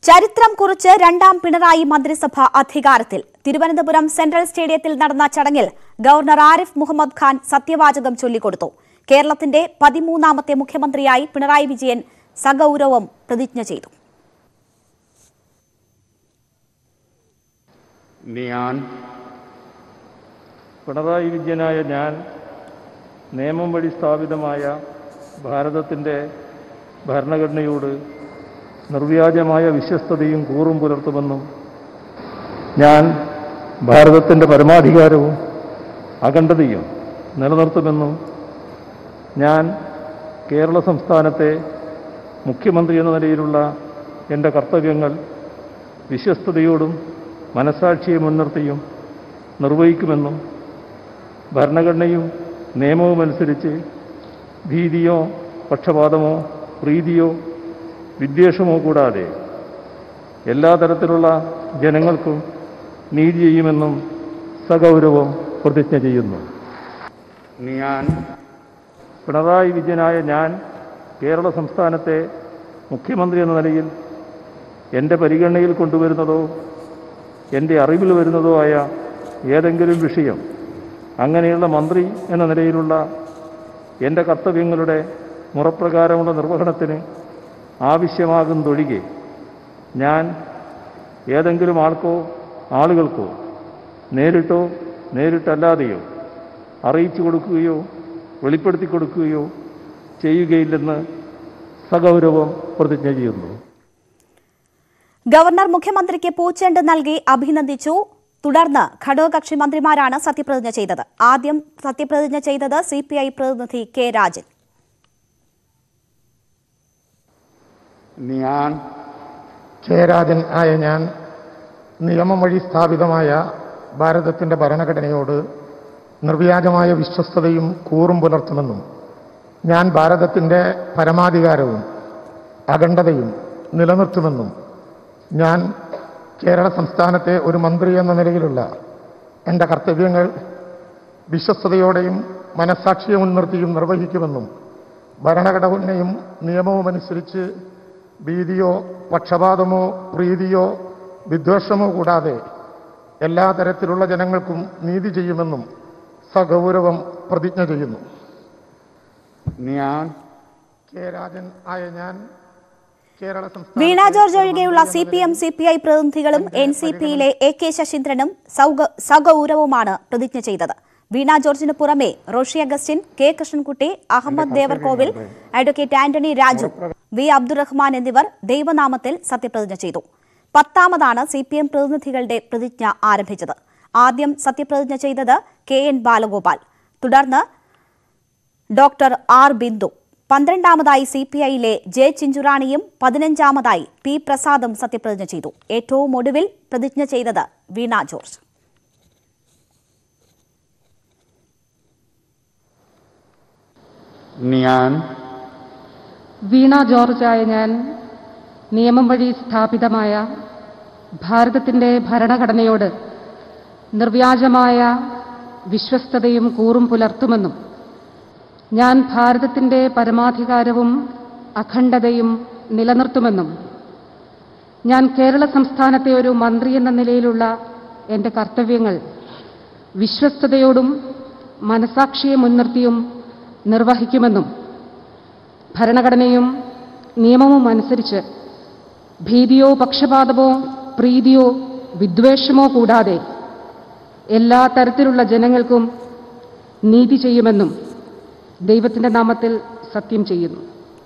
ചരിത്രം കുറിച്ച് രണ്ടാം പിണറായി മന്ത്രിസഭ അധികാരത്തിൽ തിരുവനന്തപുരം സെൻട്രൽ സ്റ്റേഡിയത്തിൽ നടന്ന ചടങ്ങിൽ ഗവർണർ ആരിഫ് മുഹമ്മദ് ഖാൻ സത്യവാചകം ചൊല്ലിക്കൊടുത്തു കേരളത്തിന്റെ പതിമൂന്നാമത്തെ മുഖ്യമന്ത്രിയായി പിണറായി വിജയൻ സഗൌരവം പ്രതിജ്ഞ ചെയ്തു ഞാൻ പിണറായി വിജയനായ ഞാൻ നിയമം വഴി സ്ഥാപിതമായ ഭാരതത്തിൻ്റെ ഭരണഘടനയോട് നിർവ്യാജമായ വിശ്വസ്തതയും കൂറും പുലർത്തുമെന്നും ഞാൻ ഭാരതത്തിൻ്റെ പരമാധികാരവും അഖണ്ഡതയും നിലനിർത്തുമെന്നും ഞാൻ കേരള സംസ്ഥാനത്തെ മുഖ്യമന്ത്രി എന്ന നിലയിലുള്ള എൻ്റെ കർത്തവ്യങ്ങൾ വിശ്വസ്തയോടും മനസാക്ഷിയെ മുൻനിർത്തിയും നിർവഹിക്കുമെന്നും ഭരണഘടനയും നിയമവുമനുസരിച്ച് ഭീതിയോ പക്ഷപാതമോ പ്രീതിയോ വിദ്വേഷമോ കൂടാതെ എല്ലാ തരത്തിലുള്ള ജനങ്ങൾക്കും നീതി ചെയ്യുമെന്നും സഗൗരവം പ്രതിജ്ഞ ചെയ്യുന്നു ഞാൻ പിണറായി വിജയനായ ഞാൻ കേരള സംസ്ഥാനത്തെ മുഖ്യമന്ത്രി എന്ന നിലയിൽ എൻ്റെ പരിഗണനയിൽ കൊണ്ടുവരുന്നതോ എൻ്റെ അറിവിൽ വരുന്നതോ ആയ ഏതെങ്കിലും വിഷയം അങ്ങനെയുള്ള മന്ത്രി എന്ന നിലയിലുള്ള എൻ്റെ കർത്തവ്യങ്ങളുടെ മുറപ്രകാരമുള്ള നിർവഹണത്തിന് ആവശ്യമാകുന്നതൊഴികെ ഞാൻ ഏതെങ്കിലും ആൾക്കോ ആളുകൾക്കോ നേരിട്ടോ നേരിട്ടല്ലാതെയോ അറിയിച്ചു കൊടുക്കുകയോ വെളിപ്പെടുത്തി കൊടുക്കുകയോ ചെയ്യുകയില്ലെന്ന് സഗൗരവം പ്രതിജ്ഞ ചെയ്യുന്നു ഗവർണർ മുഖ്യമന്ത്രിക്ക് പൂച്ചെണ്ട് നൽകി അഭിനന്ദിച്ചു തുടർന്ന് ഘടകകക്ഷി മന്ത്രിമാരാണ് സത്യപ്രതിജ്ഞ ചെയ്തത് ആദ്യം സത്യപ്രതിജ്ഞ ചെയ്തത് സിപിഐ പ്രതിനിധി കെ രാജൻ ഞാൻ ജയരാജൻ ആയ ഞാൻ നിയമം വഴി സ്ഥാപിതമായ ഭാരതത്തിൻ്റെ ഭരണഘടനയോട് നിർവ്യാജമായ വിശ്വസ്തതയും കൂറും പുലർത്തുമെന്നും ഞാൻ ഭാരതത്തിൻ്റെ പരമാധികാരവും അഖണ്ഡതയും നിലനിർത്തുമെന്നും ഞാൻ കേരള സംസ്ഥാനത്തെ ഒരു മന്ത്രി എന്ന നിലയിലുള്ള എൻ്റെ കർത്തവ്യങ്ങൾ വിശ്വസ്തയോടെയും മനസാക്ഷിയെ മുൻനിർത്തിയും നിർവഹിക്കുമെന്നും ഭരണഘടനയും നിയമവുമനുസരിച്ച് ഭീതിയോ പക്ഷപാതമോ പ്രീതിയോ വിദ്വേഷമോ കൂടാതെ എല്ലാ തരത്തിലുള്ള ജനങ്ങൾക്കും നീതി ചെയ്യുമെന്നും സഗൗരവം പ്രതിജ്ഞ ചെയ്യുന്നു ഞാൻ കെ രാജൻ ആയ ഞാൻ കേരള സംസ്ഥാന വീണ ജോർജ് ഒഴികെയുള്ള C P M C P I പ്രതിനിധികളും എൻ സി പിയിലെ എ കെ ശശീന്ദ്രനും സൗഗ- സഗൗരവമാണ് പ്രതിജ്ഞ ചെയ്തത് വീണ ജോർജിന് പുറമെ Roshi Augustine K Krishnankutty Ahammad Devarkovil advocate Antony Raju V Abdurahman എന്നിവർ ദൈവനാമത്തിൽ സത്യപ്രതിജ്ഞ ചെയ്തു പത്താമതാണ് സി പി എം പ്രതിനിധികളുടെ പ്രതിജ്ഞ ആരംഭിച്ചത് ആദ്യം സത്യപ്രതിജ്ഞ ചെയ്തത് കെ എൻ ബാലഗോപാൽ തുടർന്ന് ഡോക്ടർ ആർ ബിന്ദു പന്ത്രണ്ടാമതായി സി പി ഐയിലെ ജെ ചിഞ്ചുറാണിയും പതിനഞ്ചാമതായി പി പ്രസാദും സത്യപ്രതിജ്ഞ ചെയ്തു ഏറ്റവും ഒടുവിൽ പ്രതിജ്ഞ ചെയ്തത് വീണ ജോർജ് ഞാൻ വീണ ജോർജായ ഞാൻ നിയമം വഴി സ്ഥാപിതമായ ഭാരതത്തിൻ്റെ ഭരണഘടനയോട് നിർവ്യാജമായ വിശ്വസ്തതയും കൂറും പുലർത്തുമെന്നും ഞാൻ ഭാരതത്തിൻ്റെ പരമാധികാരവും അഖണ്ഡതയും നിലനിർത്തുമെന്നും ഞാൻ കേരള സംസ്ഥാനത്തെ ഒരു മന്ത്രി എന്ന നിലയിലുള്ള എൻ്റെ കർത്തവ്യങ്ങൾ വിശ്വസ്തയോടും മനസാക്ഷിയെ മുൻനിർത്തിയും നിർവഹിക്കുമെന്നും ഭരണഘടനയും നിയമവും അനുസരിച്ച് ഭീതിയോ പക്ഷപാതമോ പ്രീതിയോ വിദ്വേഷമോ കൂടാതെ എല്ലാ തരത്തിലുള്ള ജനങ്ങൾക്കും നീതി ചെയ്യുമെന്നും ദൈവത്തിൻ്റെ നാമത്തിൽ സത്യം ചെയ്യുന്നു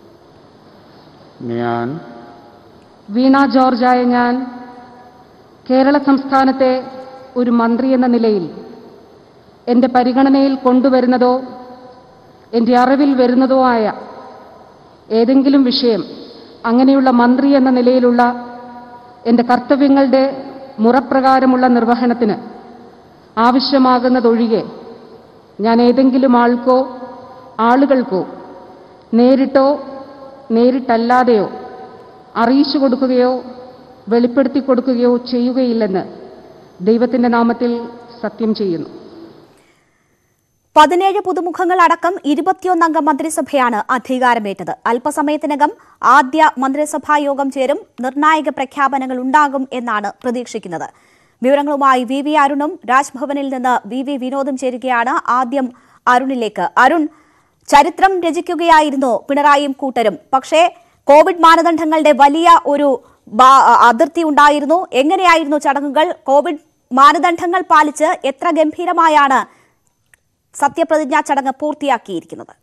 ഞാൻ വീണ ജോർജായ ഞാൻ കേരള സംസ്ഥാനത്തെ ഒരു മന്ത്രി എന്ന നിലയിൽ എൻ്റെ പരിഗണനയിൽ കൊണ്ടുവരുന്നതോ എൻ്റെ അറിവിൽ വരുന്നതോ ആയ ഏതെങ്കിലും വിഷയം അങ്ങനെയുള്ള മന്ത്രി എന്ന നിലയിലുള്ള എൻ്റെ കർത്തവ്യങ്ങളുടെ മുറപ്രകാരമുള്ള നിർവഹണത്തിന് ആവശ്യമാകുന്നതൊഴികെ ഞാൻ ഏതെങ്കിലും ആൾക്കോ ആളുകൾക്കോ നേരിട്ടോ നേരിട്ടല്ലാതെയോ അറിയിച്ചു കൊടുക്കുകയോ വെളിപ്പെടുത്തി കൊടുക്കുകയോ ചെയ്യുകയില്ലെന്ന് ദൈവത്തിൻ്റെ നാമത്തിൽ സത്യം ചെയ്യുന്നു പതിനേഴ് പുതുമുഖങ്ങൾ അടക്കം ഇരുപത്തിയൊന്നംഗ മന്ത്രിസഭയാണ് അധികാരമേറ്റത് അല്പസമയത്തിനകം ആദ്യ മന്ത്രിസഭാ യോഗം ചേരും നിർണായക പ്രഖ്യാപനങ്ങൾ ഉണ്ടാകും എന്നാണ് പ്രതീക്ഷിക്കുന്നത് വിവരങ്ങളുമായി വി വി അരുണും രാജ്ഭവനിൽ നിന്ന് വി വി വിനോദും ചേരുകയാണ് ആദ്യം അരുണിലേക്ക് അരുൺ ചരിത്രം രചിക്കുകയായിരുന്നു പിണറായിയും കൂട്ടരും പക്ഷേ കോവിഡ് മാനദണ്ഡങ്ങളുടെ വലിയ ഒരു ബാ- അതിർത്തി ഉണ്ടായിരുന്നു എങ്ങനെയായിരുന്നു ചടങ്ങുകൾ കോവിഡ് മാനദണ്ഡങ്ങൾ പാലിച്ച് എത്ര ഗംഭീരമായാണ് സത്യപ്രതിജ്ഞാ ചടങ്ങ് പൂർത്തിയാക്കിയിരിക്കുന്നത്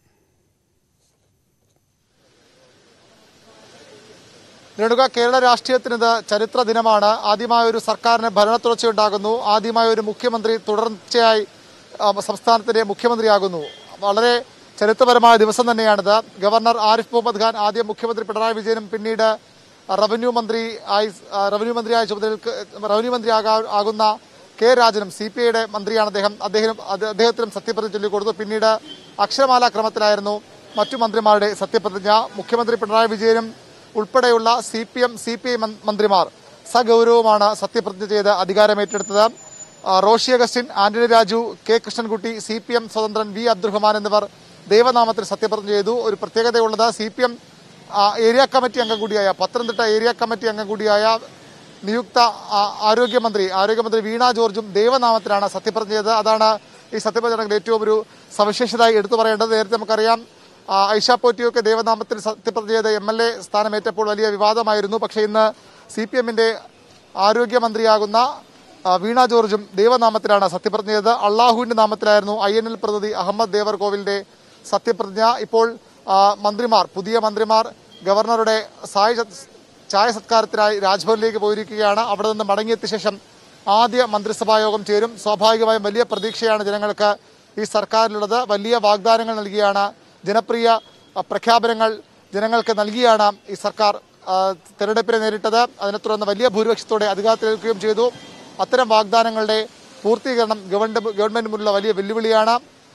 രേണുക കേരള രാഷ്ട്രീയത്തിന് ഇത് ചരിത്ര ദിനമാണ് ആദ്യമായ ഒരു സർക്കാരിന് ഭരണത്തുടർച്ചയുണ്ടാകുന്നു ആദ്യമായ ഒരു മുഖ്യമന്ത്രി തുടർച്ചയായി ആ, സംസ്ഥാനത്തിന്റെ മുഖ്യമന്ത്രിയാകുന്നു വളരെ ചരിത്രപരമായ ദിവസം തന്നെയാണിത് ഗവർണർ ആരിഫ് മുഹമ്മദ് ഖാൻ ആദ്യം മുഖ്യമന്ത്രി പിണറായി വിജയനും പിന്നീട് റവന്യൂ മന്ത്രി ആയി ആ, റവന്യൂ മന്ത്രിയായ ചുമതലക്ക് റവന്യൂ മന്ത്രി ആകാ- ആകുന്ന കെ രാജനും സി പി ഐയുടെ മന്ത്രിയാണ് അദ്ദേഹം അദ്ദേഹം അത് അദ്ദേഹത്തിനും സത്യപ്രതിജ്ഞ ചൊല്ലിക്കൊടുത്തു പിന്നീട് അക്ഷരമാല ക്രമത്തിലായിരുന്നു മറ്റു മന്ത്രിമാരുടെ സത്യപ്രതിജ്ഞ മുഖ്യമന്ത്രി പിണറായി വിജയനും ഉൾപ്പെടെയുള്ള C P M C P I മന്ത്രിമാർ സഗൗരവമാണ് സത്യപ്രതിജ്ഞ ചെയ്ത് അധികാരമേറ്റെടുത്തത് ആ, Roshi Augustine Antony Raju K Krishnankutty C P M സ്വതന്ത്രൻ വി അബ്ദുറഹ്മാൻ എന്നിവർ ദൈവനാമത്തിൽ സത്യപ്രതിജ്ഞ ചെയ്തു ഒരു പ്രത്യേകതയുള്ളത് C P M area committee അംഗം കൂടിയായ പത്തനംതിട്ട ഏരിയ കമ്മിറ്റി അംഗം കൂടിയായ നിയുക്ത ആ, ആരോഗ്യമന്ത്രി ആരോഗ്യമന്ത്രി വീണ ജോർജും ദൈവനാമത്തിലാണ് സത്യപ്രതിജ്ഞ ചെയ്തത് അതാണ് ഈ സത്യപ്രതിജ്ഞയുടെ ഏറ്റവും ഒരു സവിശേഷതയായി എടുത്തു പറയേണ്ടത് നേരത്തെ നമുക്കറിയാം ആ, ഐഷ പോറ്റിയൊക്കെ ദേവനാമത്തിൽ സത്യപ്രതിജ്ഞ ചെയ്ത് എം എൽ എ സ്ഥാനമേറ്റപ്പോൾ വലിയ വിവാദമായിരുന്നു പക്ഷേ ഇന്ന് സി പി എമ്മിന്റെ ആരോഗ്യമന്ത്രിയാകുന്ന ആ, വീണ ജോർജും ദൈവനാമത്തിലാണ് സത്യപ്രതിജ്ഞ ചെയ്തത് അള്ളാഹുവിന്റെ നാമത്തിലായിരുന്നു ഐ എൻ എൽ പ്രതിനിധി അഹമ്മദ് ദേവർകോവിലിന്റെ സത്യപ്രതിജ്ഞ ഇപ്പോൾ ആ, മന്ത്രിമാർ പുതിയ മന്ത്രിമാർ ഗവർണറുടെ സായ ചായ സത്കാരത്തിനായി രാജ്ഭവനിലേക്ക് പോയിരിക്കുകയാണ് അവിടെ നിന്ന് മടങ്ങിയെത്തിയ ശേഷം ആദ്യ മന്ത്രിസഭാ യോഗം ചേരും സ്വാഭാവികമായും വലിയ പ്രതീക്ഷയാണ് ജനങ്ങൾക്ക് ഈ സർക്കാരിലുള്ളത് വലിയ വാഗ്ദാനങ്ങൾ നൽകിയാണ് ജനപ്രിയ അ, പ്രഖ്യാപനങ്ങൾ ജനങ്ങൾക്ക് നൽകിയാണ് ഈ സർക്കാർ ആ, തെരഞ്ഞെടുപ്പിനെ നേരിട്ടത് അതിനെ തുടർന്ന് വലിയ ഭൂരിപക്ഷത്തോടെ അധികാരത്തിലേൽക്കുകയും ചെയ്തു അത്തരം വാഗ്ദാനങ്ങളുടെ പൂർത്തീകരണം ഗവൺമെന്റ് ഗവൺമെന്റ് മുന്നിലുള്ള വലിയ വെല്ലുവിളിയാണ്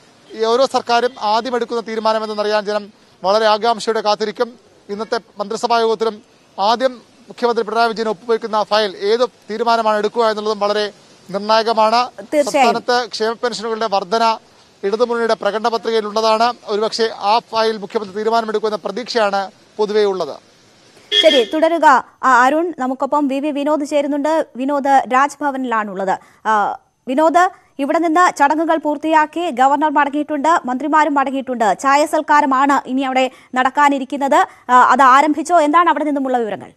ഈ ഓരോ സർക്കാരും ആദ്യം എടുക്കുന്ന തീരുമാനമെന്നറിയാൻ ജനം വളരെ ആകാംക്ഷയോടെ കാത്തിരിക്കും ഇന്നത്തെ മന്ത്രിസഭാ യോഗത്തിലും ആദ്യം മുഖ്യമന്ത്രി പിണറായി വിജയൻ ഒപ്പുവയ്ക്കുന്ന ഫയൽ ഏത് തീരുമാനമാണ് എടുക്കുക എന്നുള്ളതും വളരെ നിർണായകമാണ് തീർച്ചയായും. സംസ്ഥാനത്ത് ക്ഷേമ പെൻഷനുകളുടെ വർധന ഇടതുമുന്നണിയുടെ പ്രകടന പത്രികയിലുള്ളതാണ് ഒരുപക്ഷെ ആ ഫയൽ മുഖ്യമന്ത്രി തീരുമാനമെടുക്കുമെന്ന പ്രതീക്ഷയാണ് പൊതുവേ ഉള്ളത് ശരി തുടരുക ആ, അരുൺ നമുക്കൊപ്പം വി വി വിനോദ് ചേരുന്നുണ്ട് വിനോദ് രാജ്ഭവനിലാണുള്ളത് ആ, വിനോദ് ഇവിടെ നിന്ന് ചടങ്ങുകൾ പൂർത്തിയാക്കി ഗവർണർ മടങ്ങിയിട്ടുണ്ട് മന്ത്രിമാരും മടങ്ങിയിട്ടുണ്ട് ചായ സൽക്കാരമാണ് ഇനി അവിടെ നടക്കാനിരിക്കുന്നത് ആ, അത് ആരംഭിച്ചോ എന്താണ് അവിടെ നിന്നുമുള്ള വിവരങ്ങൾ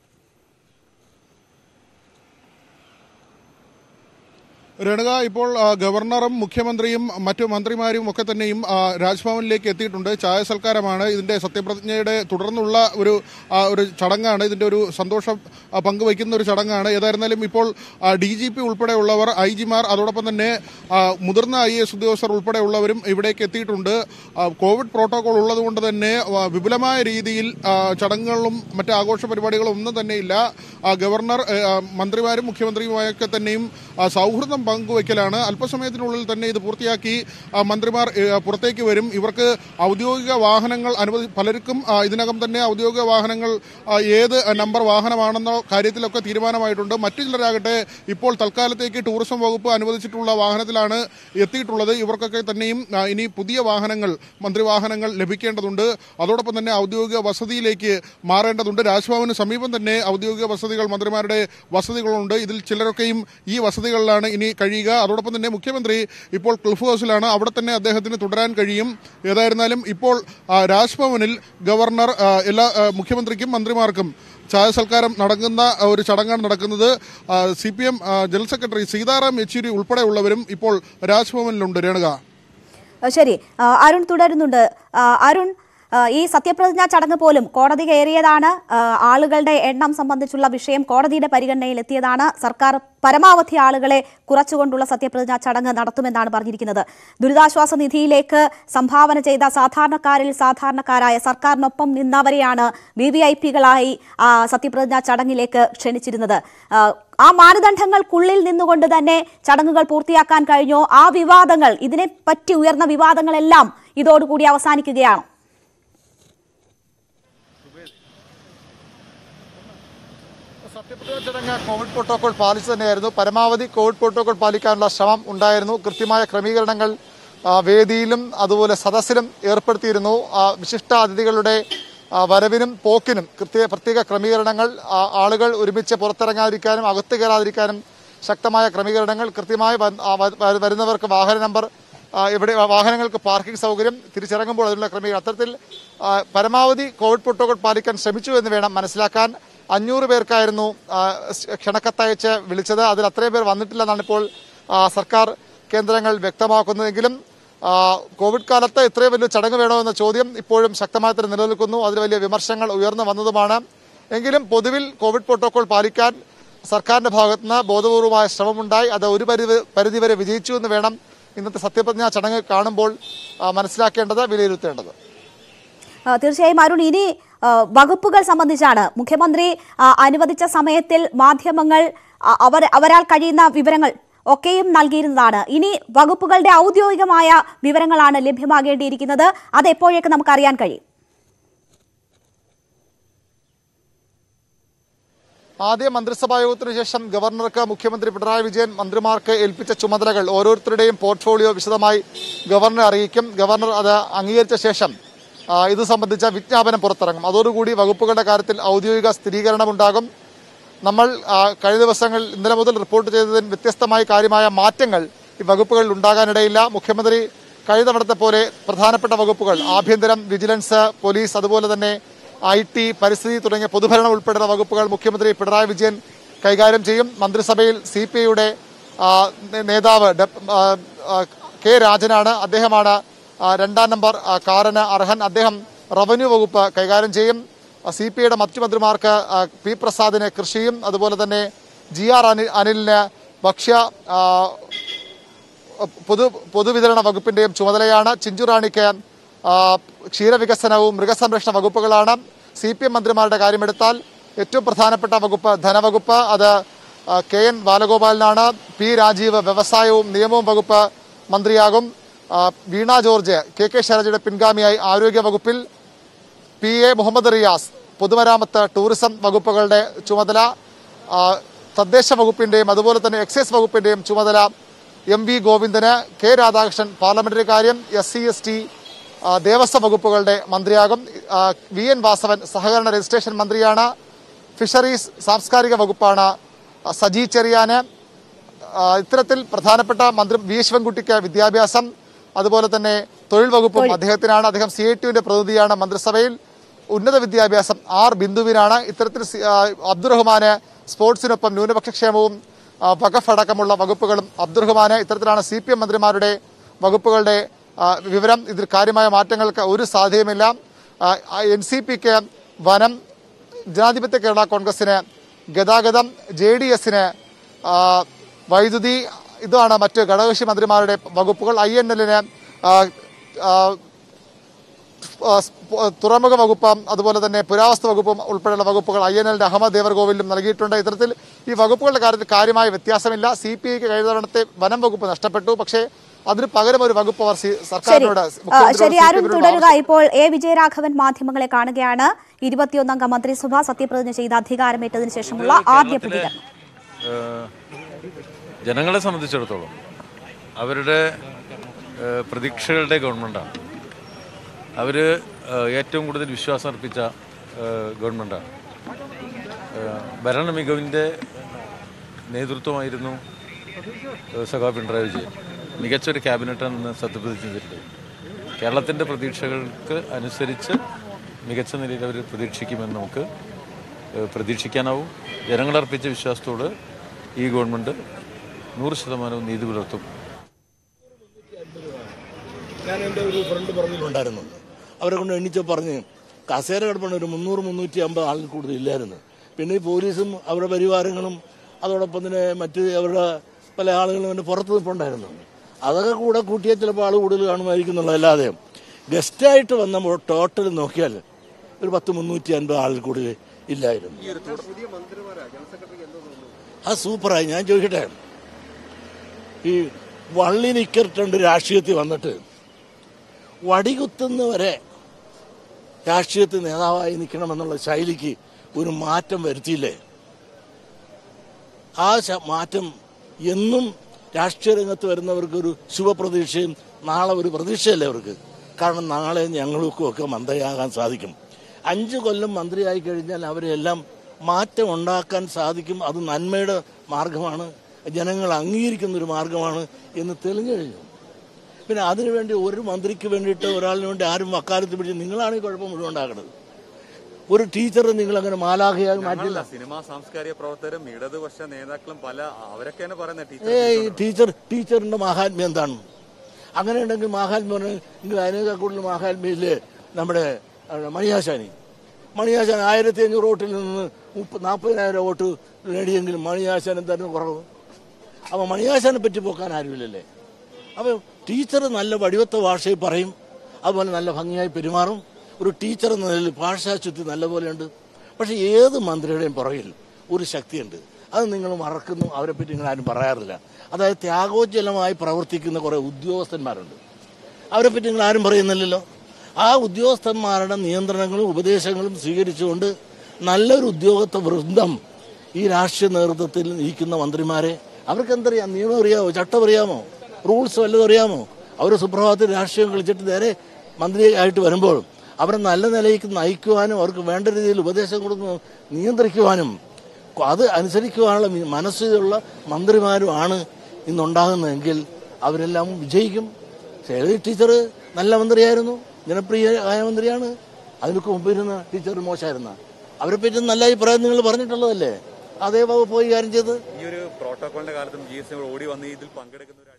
രേണുക ഇപ്പോൾ ആ, ഗവർണറും മുഖ്യമന്ത്രിയും മറ്റു മന്ത്രിമാരും ഒക്കെ തന്നെയും ആ, രാജ്ഭവനിലേക്ക് എത്തിയിട്ടുണ്ട് ചായ സൽക്കാരമാണ് ഇതിന്റെ സത്യപ്രതിജ്ഞയുടെ തുടർന്നുള്ള ഒരു ആ, ഒരു ചടങ്ങാണ് ഇതിന്റെ ഒരു സന്തോഷം ആ, പങ്കുവയ്ക്കുന്ന ഒരു ചടങ്ങാണ് ഏതായിരുന്നാലും ഇപ്പോൾ ഡി ജി പി ഉൾപ്പെടെയുള്ളവർ ഐ ജിമാർ അതോടൊപ്പം തന്നെ ആ, മുതിർന്ന ഐ എസ് ഉദ്യോഗസ്ഥർ ഉൾപ്പെടെയുള്ളവരും ഇവിടേക്ക് എത്തിയിട്ടുണ്ട് ആ, കോവിഡ് പ്രോട്ടോകോൾ ഉള്ളതുകൊണ്ട് തന്നെ ആ, വിപുലമായ രീതിയിൽ ആ, ചടങ്ങുകളും മറ്റ് ആഘോഷ പരിപാടികളും ഒന്നും തന്നെയില്ല ആ, ഗവർണർ ഏ, ആ, മന്ത്രിമാരും മുഖ്യമന്ത്രിയുമായൊക്കെ തന്നെയും ആ, സൗഹൃദം പങ്കുവയ്ക്കലാണ് അല്പസമയത്തിനുള്ളിൽ തന്നെ ഇത് പൂർത്തിയാക്കി ആ, മന്ത്രിമാർ ഏ, പുറത്തേക്ക് വരും ഇവർക്ക് ഔദ്യോഗിക വാഹനങ്ങൾ അനുവദി പലർക്കും ആ, ഇതിനകം തന്നെ ഔദ്യോഗിക വാഹനങ്ങൾ ആ, ഏത് നമ്പർ വാഹനമാണെന്നോ കാര്യത്തിലൊക്കെ തീരുമാനമായിട്ടുണ്ട് മറ്റു ചിലരാകട്ടെ ഇപ്പോൾ തൽക്കാലത്തേക്ക് ടൂറിസം വകുപ്പ് അനുവദിച്ചിട്ടുള്ള വാഹനത്തിലാണ് എത്തിയിട്ടുള്ളത് ഇവർക്കൊക്കെ തന്നെയും ആ, ഇനി പുതിയ വാഹനങ്ങൾ മന്ത്രിവാഹനങ്ങൾ ലഭിക്കേണ്ടതുണ്ട് അതോടൊപ്പം തന്നെ ഔദ്യോഗിക വസതിയിലേക്ക് മാറേണ്ടതുണ്ട് രാജ്ഭവന് സമീപം തന്നെ ഔദ്യോഗിക വസതികൾ മന്ത്രിമാരുടെ വസതികളുണ്ട് ഇതിൽ ചിലരൊക്കെയും ഈ വസതികളിലാണ് ഇനി കഴിയുക അതോടൊപ്പം തന്നെ മുഖ്യമന്ത്രി ഇപ്പോൾ ക്ലിഫ് ഹൗസിലാണ് അവിടെ തന്നെ അദ്ദേഹത്തിന് തുടരാൻ കഴിയും ഏതായിരുന്നാലും ഇപ്പോൾ ആ, രാജ്ഭവനിൽ ഗവർണർ ആ, എല്ലാ ആ, മുഖ്യമന്ത്രിക്കും മന്ത്രിമാർക്കും ചായ സൽക്കാരം നടക്കുന്ന ആ, ഒരു ചടങ്ങാണ് നടക്കുന്നത് C P M general secretary Sitaram Yechury ഉൾപ്പെടെയുള്ളവരും ഇപ്പോൾ രാജ്ഭവനിലുണ്ട് രേണുക ആ, ശരി ആ, അരുൺ തുടരുന്നുണ്ട് ആ, അരുൺ ആ, ഈ സത്യപ്രതിജ്ഞാ ചടങ്ങ് പോലും കോടതി കയറിയതാണ് ആ, ആളുകളുടെ എണ്ണം സംബന്ധിച്ചുള്ള വിഷയം കോടതിയുടെ പരിഗണനയിൽ എത്തിയതാണ് സർക്കാർ പരമാവധി ആളുകളെ കുറച്ചുകൊണ്ടുള്ള സത്യപ്രതിജ്ഞാ ചടങ്ങ് നടത്തുമെന്നാണ് പറഞ്ഞിരിക്കുന്നത് ദുരിതാശ്വാസ നിധിയിലേക്ക് സംഭാവന ചെയ്ത സാധാരണക്കാരിൽ സാധാരണക്കാരായ സർക്കാരിനൊപ്പം നിന്നവരെയാണ് വി വി ഐ പികളായി സത്യപ്രതിജ്ഞാ ചടങ്ങിലേക്ക് ക്ഷണിച്ചിരുന്നത് ആ, ആ മാനദണ്ഡങ്ങൾക്കുള്ളിൽ നിന്നുകൊണ്ട് തന്നെ ചടങ്ങുകൾ പൂർത്തിയാക്കാൻ കഴിഞ്ഞോ ആ വിവാദങ്ങൾ ഇതിനെ പറ്റി ഉയർന്ന വിവാദങ്ങളെല്ലാം ഇതോടുകൂടി അവസാനിക്കുകയാണോ സത്യപ്രതിജ്ഞ ചടങ്ങ് കോവിഡ് പ്രോട്ടോകോൾ പാലിച്ചു തന്നെയായിരുന്നു പരമാവധി കോവിഡ് പ്രോട്ടോകോൾ പാലിക്കാനുള്ള ശ്രമം ഉണ്ടായിരുന്നു കൃത്യമായ ക്രമീകരണങ്ങൾ ആ, വേദിയിലും അതുപോലെ സദസ്സിലും ഏർപ്പെടുത്തിയിരുന്നു ആ, വിശിഷ്ട അതിഥികളുടെ ആ, വരവിനും പോക്കിനും കൃത്യ പ്രത്യേക ക്രമീകരണങ്ങൾ ആ, ആളുകൾ ഒരുമിച്ച് പുറത്തിറങ്ങാതിരിക്കാനും അകത്ത് കയറാതിരിക്കാനും ശക്തമായ ക്രമീകരണങ്ങൾ കൃത്യമായി വ- ആ, വ- വ- വരുന്നവർക്ക് വാഹന നമ്പർ ആ, ഇവിടെ വാഹനങ്ങൾക്ക് പാർക്കിംഗ് സൗകര്യം തിരിച്ചിറങ്ങുമ്പോൾ അതിനുള്ള ക്രമീകരണം അത്തരത്തിൽ ആ, പരമാവധി കോവിഡ് പ്രോട്ടോകോൾ പാലിക്കാൻ ശ്രമിച്ചു എന്ന് വേണം മനസ്സിലാക്കാൻ അഞ്ഞൂറ് പേർക്കായിരുന്നു ആ, സ് ക്ഷണക്കത്തയച്ച് വിളിച്ചത് അതിൽ അത്രയും പേർ വന്നിട്ടില്ലെന്നാണ് ഇപ്പോൾ ആ, സർക്കാർ കേന്ദ്രങ്ങൾ വ്യക്തമാക്കുന്നതെങ്കിലും ആ, കോവിഡ് കാലത്ത് ഇത്രയും വലിയ ചടങ്ങ് വേണോ എന്ന ചോദ്യം ഇപ്പോഴും ശക്തമായി തന്നെ നിലനിൽക്കുന്നു അതിൽ വലിയ വിമർശനങ്ങൾ ഉയർന്നു വന്നതുമാണ് എങ്കിലും പൊതുവിൽ കോവിഡ് പ്രോട്ടോകോൾ പാലിക്കാൻ സർക്കാരിന്റെ ഭാഗത്തുനിന്ന് ബോധപൂർവമായ ശ്രമമുണ്ടായി അത് ഒരു പരിധി പരിധിവരെ വിജയിച്ചു എന്ന് വേണം ഇന്നത്തെ സത്യപ്രതിജ്ഞാ ചടങ്ങ് കാണുമ്പോൾ ആ, മനസ്സിലാക്കേണ്ടത് വിലയിരുത്തേണ്ടത് ആ, തീർച്ചയായും അരുൺ ഇനി ആ, വകുപ്പുകൾ സംബന്ധിച്ചാണ് മുഖ്യമന്ത്രി ആ, അനുവദിച്ച സമയത്തിൽ മാധ്യമങ്ങൾ ആ, അവർ അവരാൽ കഴിയുന്ന വിവരങ്ങൾ ഒക്കെയും നൽകിയിരുന്നതാണ് ഇനി വകുപ്പുകളുടെ ഔദ്യോഗികമായ വിവരങ്ങളാണ് ലഭ്യമാകേണ്ടിയിരിക്കുന്നത് അത് എപ്പോഴേക്ക് നമുക്ക് അറിയാൻ കഴിയും ആദ്യ മന്ത്രിസഭാ യോഗത്തിനു ശേഷം ഗവർണർക്ക് മുഖ്യമന്ത്രി പിണറായി വിജയൻ മന്ത്രിമാർക്ക് ഏൽപ്പിച്ച ചുമതലകൾ ഓരോരുത്തരുടെയും പോർട്ട്ഫോളിയോ വിശദമായി ഗവർണറെ അറിയിക്കും ഗവർണർ അത് അംഗീകരിച്ച ശേഷം ആ, ഇത് സംബന്ധിച്ച വിജ്ഞാപനം പുറത്തിറങ്ങും അതോടുകൂടി വകുപ്പുകളുടെ കാര്യത്തിൽ ഔദ്യോഗിക സ്ഥിരീകരണമുണ്ടാകും നമ്മൾ ആ, കഴിഞ്ഞ ദിവസങ്ങൾ ഇന്നലെ മുതൽ റിപ്പോർട്ട് ചെയ്തതിന് വ്യത്യസ്തമായ കാര്യമായ മാറ്റങ്ങൾ ഈ വകുപ്പുകളിൽ ഉണ്ടാകാനിടയില്ല മുഖ്യമന്ത്രി കഴിഞ്ഞ തവണത്തെ പോലെ പ്രധാനപ്പെട്ട വകുപ്പുകൾ ആഭ്യന്തരം വിജിലൻസ് പോലീസ് അതുപോലെ തന്നെ ഐ ടി പരിസ്ഥിതി തുടങ്ങിയ പൊതുഭരണം ഉൾപ്പെടുന്ന വകുപ്പുകൾ മുഖ്യമന്ത്രി പിണറായി വിജയൻ കൈകാര്യം ചെയ്യും മന്ത്രിസഭയിൽ സി പി ഐയുടെ നേതാവ് ഡെപ്- ആ, ആ, കെ രാജനാണ് അദ്ദേഹമാണ് ആ, രണ്ടാം നമ്പർ ആ, കാരന് അർഹൻ അദ്ദേഹം റവന്യൂ വകുപ്പ് കൈകാര്യം ചെയ്യും സി പി ഐയുടെ മറ്റു മന്ത്രിമാർക്ക് ആ, പി പ്രസാദിന് കൃഷിയും അതുപോലെ തന്നെ ജി ആർ അനിൽ അനിലിന് ഭക്ഷ്യ ആ, പൊതു പൊതുവിതരണ വകുപ്പിന്റെയും ചുമതലയാണ് ചിഞ്ചുറാണിക്ക് ആ, ക്ഷീരവികസനവും മൃഗസംരക്ഷണ വകുപ്പുകളാണ് സി പി എം മന്ത്രിമാരുടെ കാര്യമെടുത്താൽ ഏറ്റവും പ്രധാനപ്പെട്ട വകുപ്പ് ധനവകുപ്പ് അത് ആ, കെ എൻ ബാലഗോപാലിനാണ് പി രാജീവ് വ്യവസായവും നിയമവും വകുപ്പ് മന്ത്രിയാകും ആ, വീണ ജോർജ് കെ കെ ശൈലജയുടെ പിൻഗാമിയായി ആരോഗ്യ വകുപ്പിൽ പി എ മുഹമ്മദ് റിയാസ് പൊതുമരാമത്ത് ടൂറിസം വകുപ്പുകളുടെ ചുമതല ആ, തദ്ദേശ വകുപ്പിന്റെയും അതുപോലെ തന്നെ എക്സൈസ് വകുപ്പിന്റെയും ചുമതല എം വി ഗോവിന്ദന് കെ രാധാകൃഷ്ണൻ പാർലമെന്ററി കാര്യം എസ് സി എസ് ടി ദേവസ്വം വകുപ്പുകളുടെ മന്ത്രിയാകും ആ, വി എൻ വാസവൻ സഹകരണ രജിസ്ട്രേഷൻ മന്ത്രിയാണ് ഫിഷറീസ് സാംസ്കാരിക വകുപ്പാണ് ആ, സജി ചെറിയാന് ആ, ഇത്തരത്തിൽ പ്രധാനപ്പെട്ട മന്ത്രി വി ശിവൻകുട്ടിക്ക് വിദ്യാഭ്യാസം അതുപോലെ തന്നെ തൊഴിൽ വകുപ്പും അദ്ദേഹത്തിനാണ് അദ്ദേഹം സി ഐ ടിയുടെ പ്രതിനിധിയാണ് മന്ത്രിസഭയിൽ ഉന്നത വിദ്യാഭ്യാസം ആർ ബിന്ദുവിനാണ് ഇത്തരത്തിൽ സി- ആ, അബ്ദുറഹ്മാന് സ്പോർട്സിനൊപ്പം ന്യൂനപക്ഷ ക്ഷേമവും ആ, വഖഫ് അടക്കമുള്ള വകുപ്പുകളും അബ്ദുറഹ്മാന് ഇത്തരത്തിലാണ് സി പി എം മന്ത്രിമാരുടെ വകുപ്പുകളുടെ ആ, വിവരം ഇതിൽ കാര്യമായ മാറ്റങ്ങൾക്ക് ഒരു സാധ്യതയുമില്ല എൻ സി പിക്ക് വനം ജനാധിപത്യ കേരള കോൺഗ്രസിന് ഗതാഗതം ജെ ഡി എസിന് വൈദ്യുതി ഇതാണ് മറ്റ് ഘടകകക്ഷി മന്ത്രിമാരുടെ വകുപ്പുകൾ ഐ എൻ എല്ലിന് തുറമുഖ വകുപ്പും അതുപോലെ തന്നെ പുരാവസ്തു വകുപ്പും ഉൾപ്പെടെയുള്ള വകുപ്പുകൾ ഐ എൻ എല്ലിന്റെ അഹമ്മദ് ദേവർകോവിലും നൽകിയിട്ടുണ്ട് ഇത്തരത്തിൽ ഈ വകുപ്പുകളുടെ കാര്യത്തിൽ കാര്യമായ വ്യത്യാസമില്ല സി പി ഐക്ക് കഴിഞ്ഞ തവണത്തെ വനം വകുപ്പ് നഷ്ടപ്പെട്ടു പക്ഷേ അതിന് പകരം ഒരു വകുപ്പ് അവർ സി- ശരി സർക്കാരിനോട് ആ, മുഖ്യമന്ത്രിയോട് ശരി CPM അരുൺ നോട് തുടരുക ഇപ്പോൾ എ വിജയരാഘവൻ മാധ്യമങ്ങളെ കാണുകയാണ് ഇരുപത്തിയൊന്നംഗ മന്ത്രിസഭ സത്യപ്രതിജ്ഞ ചെയ്ത് അധികാരമേറ്റതിനു ശേഷമുള്ള ആദ്യ കേരളത്തിലെ, പ്രതികരണം ഏഹ്, ജനങ്ങളെ സംബന്ധിച്ചിടത്തോളം അവരുടെ ഏഹ്, പ്രതീക്ഷകളുടെ ഗവൺമെൻറ്റാണ് അവർ ഏറ്റവും കൂടുതൽ വിശ്വാസം അർപ്പിച്ച ഏഹ്, ഗവൺമെൻറ്റാണ് ഏഹ്, ഭരണ മികവിൻ്റെ നേതൃത്വമായിരുന്നു ഏഹ്, സഖാവ് പിണറായി വിജയൻ മികച്ചൊരു ക്യാബിനറ്റാണ് ഇന്ന് സത്യപ്രതിജ്ഞ ചെയ്തിട്ടുള്ളത് കേരളത്തിൻ്റെ പ്രതീക്ഷകൾക്ക് അനുസരിച്ച് മികച്ച നിലയിൽ അവർ പ്രതീക്ഷിക്കുമെന്ന് നമുക്ക് ഏഹ്, പ്രതീക്ഷിക്കാനാവും ജനങ്ങളർപ്പിച്ച വിശ്വാസത്തോട് ഈ ഗവൺമെൻറ് നൂറ് ശതമാനവും നീതി പുലർത്തും ഞാൻ എൻ്റെ ഒരു ഫ്രണ്ട് പറഞ്ഞിട്ടുണ്ടായിരുന്നു അവരെ കൊണ്ട് എണ്ണിച്ച് പറഞ്ഞ് കസേര കിടപ്പുണ്ട് ഒരു മുന്നൂറ് മുന്നൂറ്റി അമ്പത് ആളിൽ കൂടുതൽ ഇല്ലായിരുന്നു പിന്നെ ഈ പോലീസും അവരുടെ പരിവാരങ്ങളും അതോടൊപ്പം തന്നെ മറ്റ് അവരുടെ പല ആളുകളും എൻ്റെ പുറത്ത് നിൽപ്പുണ്ടായിരുന്നു അതൊക്കെ കൂടെ കൂട്ടിയാൽ ചിലപ്പോൾ ആൾ കൂടുതൽ കാണുമായിരിക്കും എന്നുള്ളതല്ലാതെ ഗസ്റ്റായിട്ട് വന്നപ്പോൾ ടോട്ടൽ നോക്കിയാൽ ഒരു പത്ത് മുന്നൂറ്റി അൻപത് ആളിൽ കൂടുതൽ ഇല്ലായിരുന്നു അത് സൂപ്പറായി ഞാൻ ചോദിക്കട്ടെ ഈ വള്ളി നിക്കറിട്ടുണ്ട് രാഷ്ട്രീയത്തിൽ വന്നിട്ട് വടികുത്തുന്നവരെ രാഷ്ട്രീയത്തിൽ നേതാവായി നിൽക്കണമെന്നുള്ള ശൈലിക്ക് ഒരു മാറ്റം വരുത്തിയില്ലേ ആ ശ- മാറ്റം എന്നും രാഷ്ട്രീയ രംഗത്ത് വരുന്നവർക്കൊരു ശുഭപ്രതീക്ഷയും നാളെ ഒരു പ്രതീക്ഷയല്ലേ അവർക്ക് കാരണം നാളെ ഞങ്ങൾക്കും ഒക്കെ മന്ത്രിയാകാൻ സാധിക്കും അഞ്ച് കൊല്ലം മന്ത്രിയായി കഴിഞ്ഞാൽ അവരെല്ലാം മാറ്റം ഉണ്ടാക്കാൻ സാധിക്കും അത് നന്മയുടെ മാർഗമാണ് ജനങ്ങൾ അംഗീകരിക്കുന്ന ഒരു മാർഗമാണ് എന്ന് തെളിഞ്ഞു കഴിഞ്ഞു പിന്നെ അതിനുവേണ്ടി ഒരു മന്ത്രിക്ക് വേണ്ടിയിട്ട് ഒരാളിന് വേണ്ടി ആരും വക്കാലത്ത് പിടിച്ച് നിങ്ങളാണ് ഈ കുഴപ്പം മുഴുവൻ ഉണ്ടാക്കുന്നത് ഒരു ടീച്ചറെ നിങ്ങൾ അങ്ങനെ മാലാഖയായി മാറ്റില്ല സിനിമാ സാംസ്കാരിക പ്രവർത്തകരും ഇടതുപക്ഷ നേതാക്കളും പല അവരൊക്കെ തന്നെ പറയുന്ന ടീച്ചർ ഏയ് ടീച്ചർ ടീച്ചറിന്റെ മാഹാത്മ്യം എന്താണ് അങ്ങനെ ഉണ്ടെങ്കിൽ മാഹാത്മ്യം പറഞ്ഞാൽ അതിനേക്കാൾ കൂടുതൽ മാഹാത്മ്യമില്ലേ നമ്മുടെ ആ, മണിയാശാനി മണിയാശാൻ ആയിരത്തി അഞ്ഞൂറ് വോട്ടിൽ നിന്ന് മുപ്പ നാൽപ്പതിനായിരം വോട്ട് നേടിയെങ്കിലും മണിയാശാൻ എന്തായിരുന്നു കുറവ് അപ്പോൾ മണിയാശാനെ പറ്റി പോക്കാൻ ആരുമില്ലല്ലേ അപ്പോൾ ടീച്ചർ നല്ല വടിവത്ത ഭാഷയിൽ പറയും അതുപോലെ നല്ല ഭംഗിയായി പെരുമാറും ഒരു ടീച്ചർ എന്ന നിലയിൽ ഭാഷാശുദ്ധി നല്ലപോലെയുണ്ട് പക്ഷേ ഏത് മന്ത്രിയുടെയും പുറകിൽ ഒരു ശക്തിയുണ്ട് അത് നിങ്ങൾ മറക്കുന്നു അവരെ പറ്റി നിങ്ങൾ ആരും പറയാറില്ല അതായത് ത്യാഗോജ്വലമായി പ്രവർത്തിക്കുന്ന കുറേ ഉദ്യോഗസ്ഥന്മാരുണ്ട് അവരെ പറ്റി നിങ്ങൾ ആരും പറയുന്നില്ലല്ലോ ആ ഉദ്യോഗസ്ഥന്മാരുടെ നിയന്ത്രണങ്ങളും ഉപദേശങ്ങളും സ്വീകരിച്ചുകൊണ്ട് നല്ലൊരു ഉദ്യോഗസ്ഥ വൃന്ദം ഈ രാഷ്ട്രീയ നേതൃത്വത്തിൽ ഇരിക്കുന്ന മന്ത്രിമാരെ അവർക്ക് എന്തറിയാം നിയമം അറിയാമോ ചട്ടം അറിയാമോ റൂൾസ് വല്ലതും അറിയാമോ അവർ സുപ്രഭാതത്തിൽ രാഷ്ട്രീയം കളിച്ചിട്ട് നേരെ മന്ത്രിയായിട്ട് വരുമ്പോൾ അവരെ നല്ല നിലയ്ക്ക് നയിക്കുവാനും അവർക്ക് വേണ്ട രീതിയിൽ ഉപദേശം കൊടുക്കുന്നു നിയന്ത്രിക്കുവാനും അത് അനുസരിക്കുവാനുള്ള മി- മനസ്സിലുള്ള മന്ത്രിമാരുമാണ് ഇന്നുണ്ടാകുന്നതെങ്കിൽ അവരെല്ലാം വിജയിക്കും ശൈലജ ടീച്ചർ നല്ല മന്ത്രിയായിരുന്നു ജനപ്രിയമായ മന്ത്രിയാണ് അതിനൊക്കെ മുമ്പിരുന്ന ടീച്ചർ മോശമായിരുന്ന അവരെ പറ്റി നല്ല അഭിപ്രായം നിങ്ങൾ പറഞ്ഞിട്ടുള്ളതല്ലേ അതേ വകുപ്പ് പോയി കാര്യം ചെയ്ത് ഈ ഒരു പ്രോട്ടോകോളിന്റെ കാലത്തും ജി എസ് ടി ഓടി വന്ന് ഇതിൽ പങ്കെടുക്കുന്ന ഒരു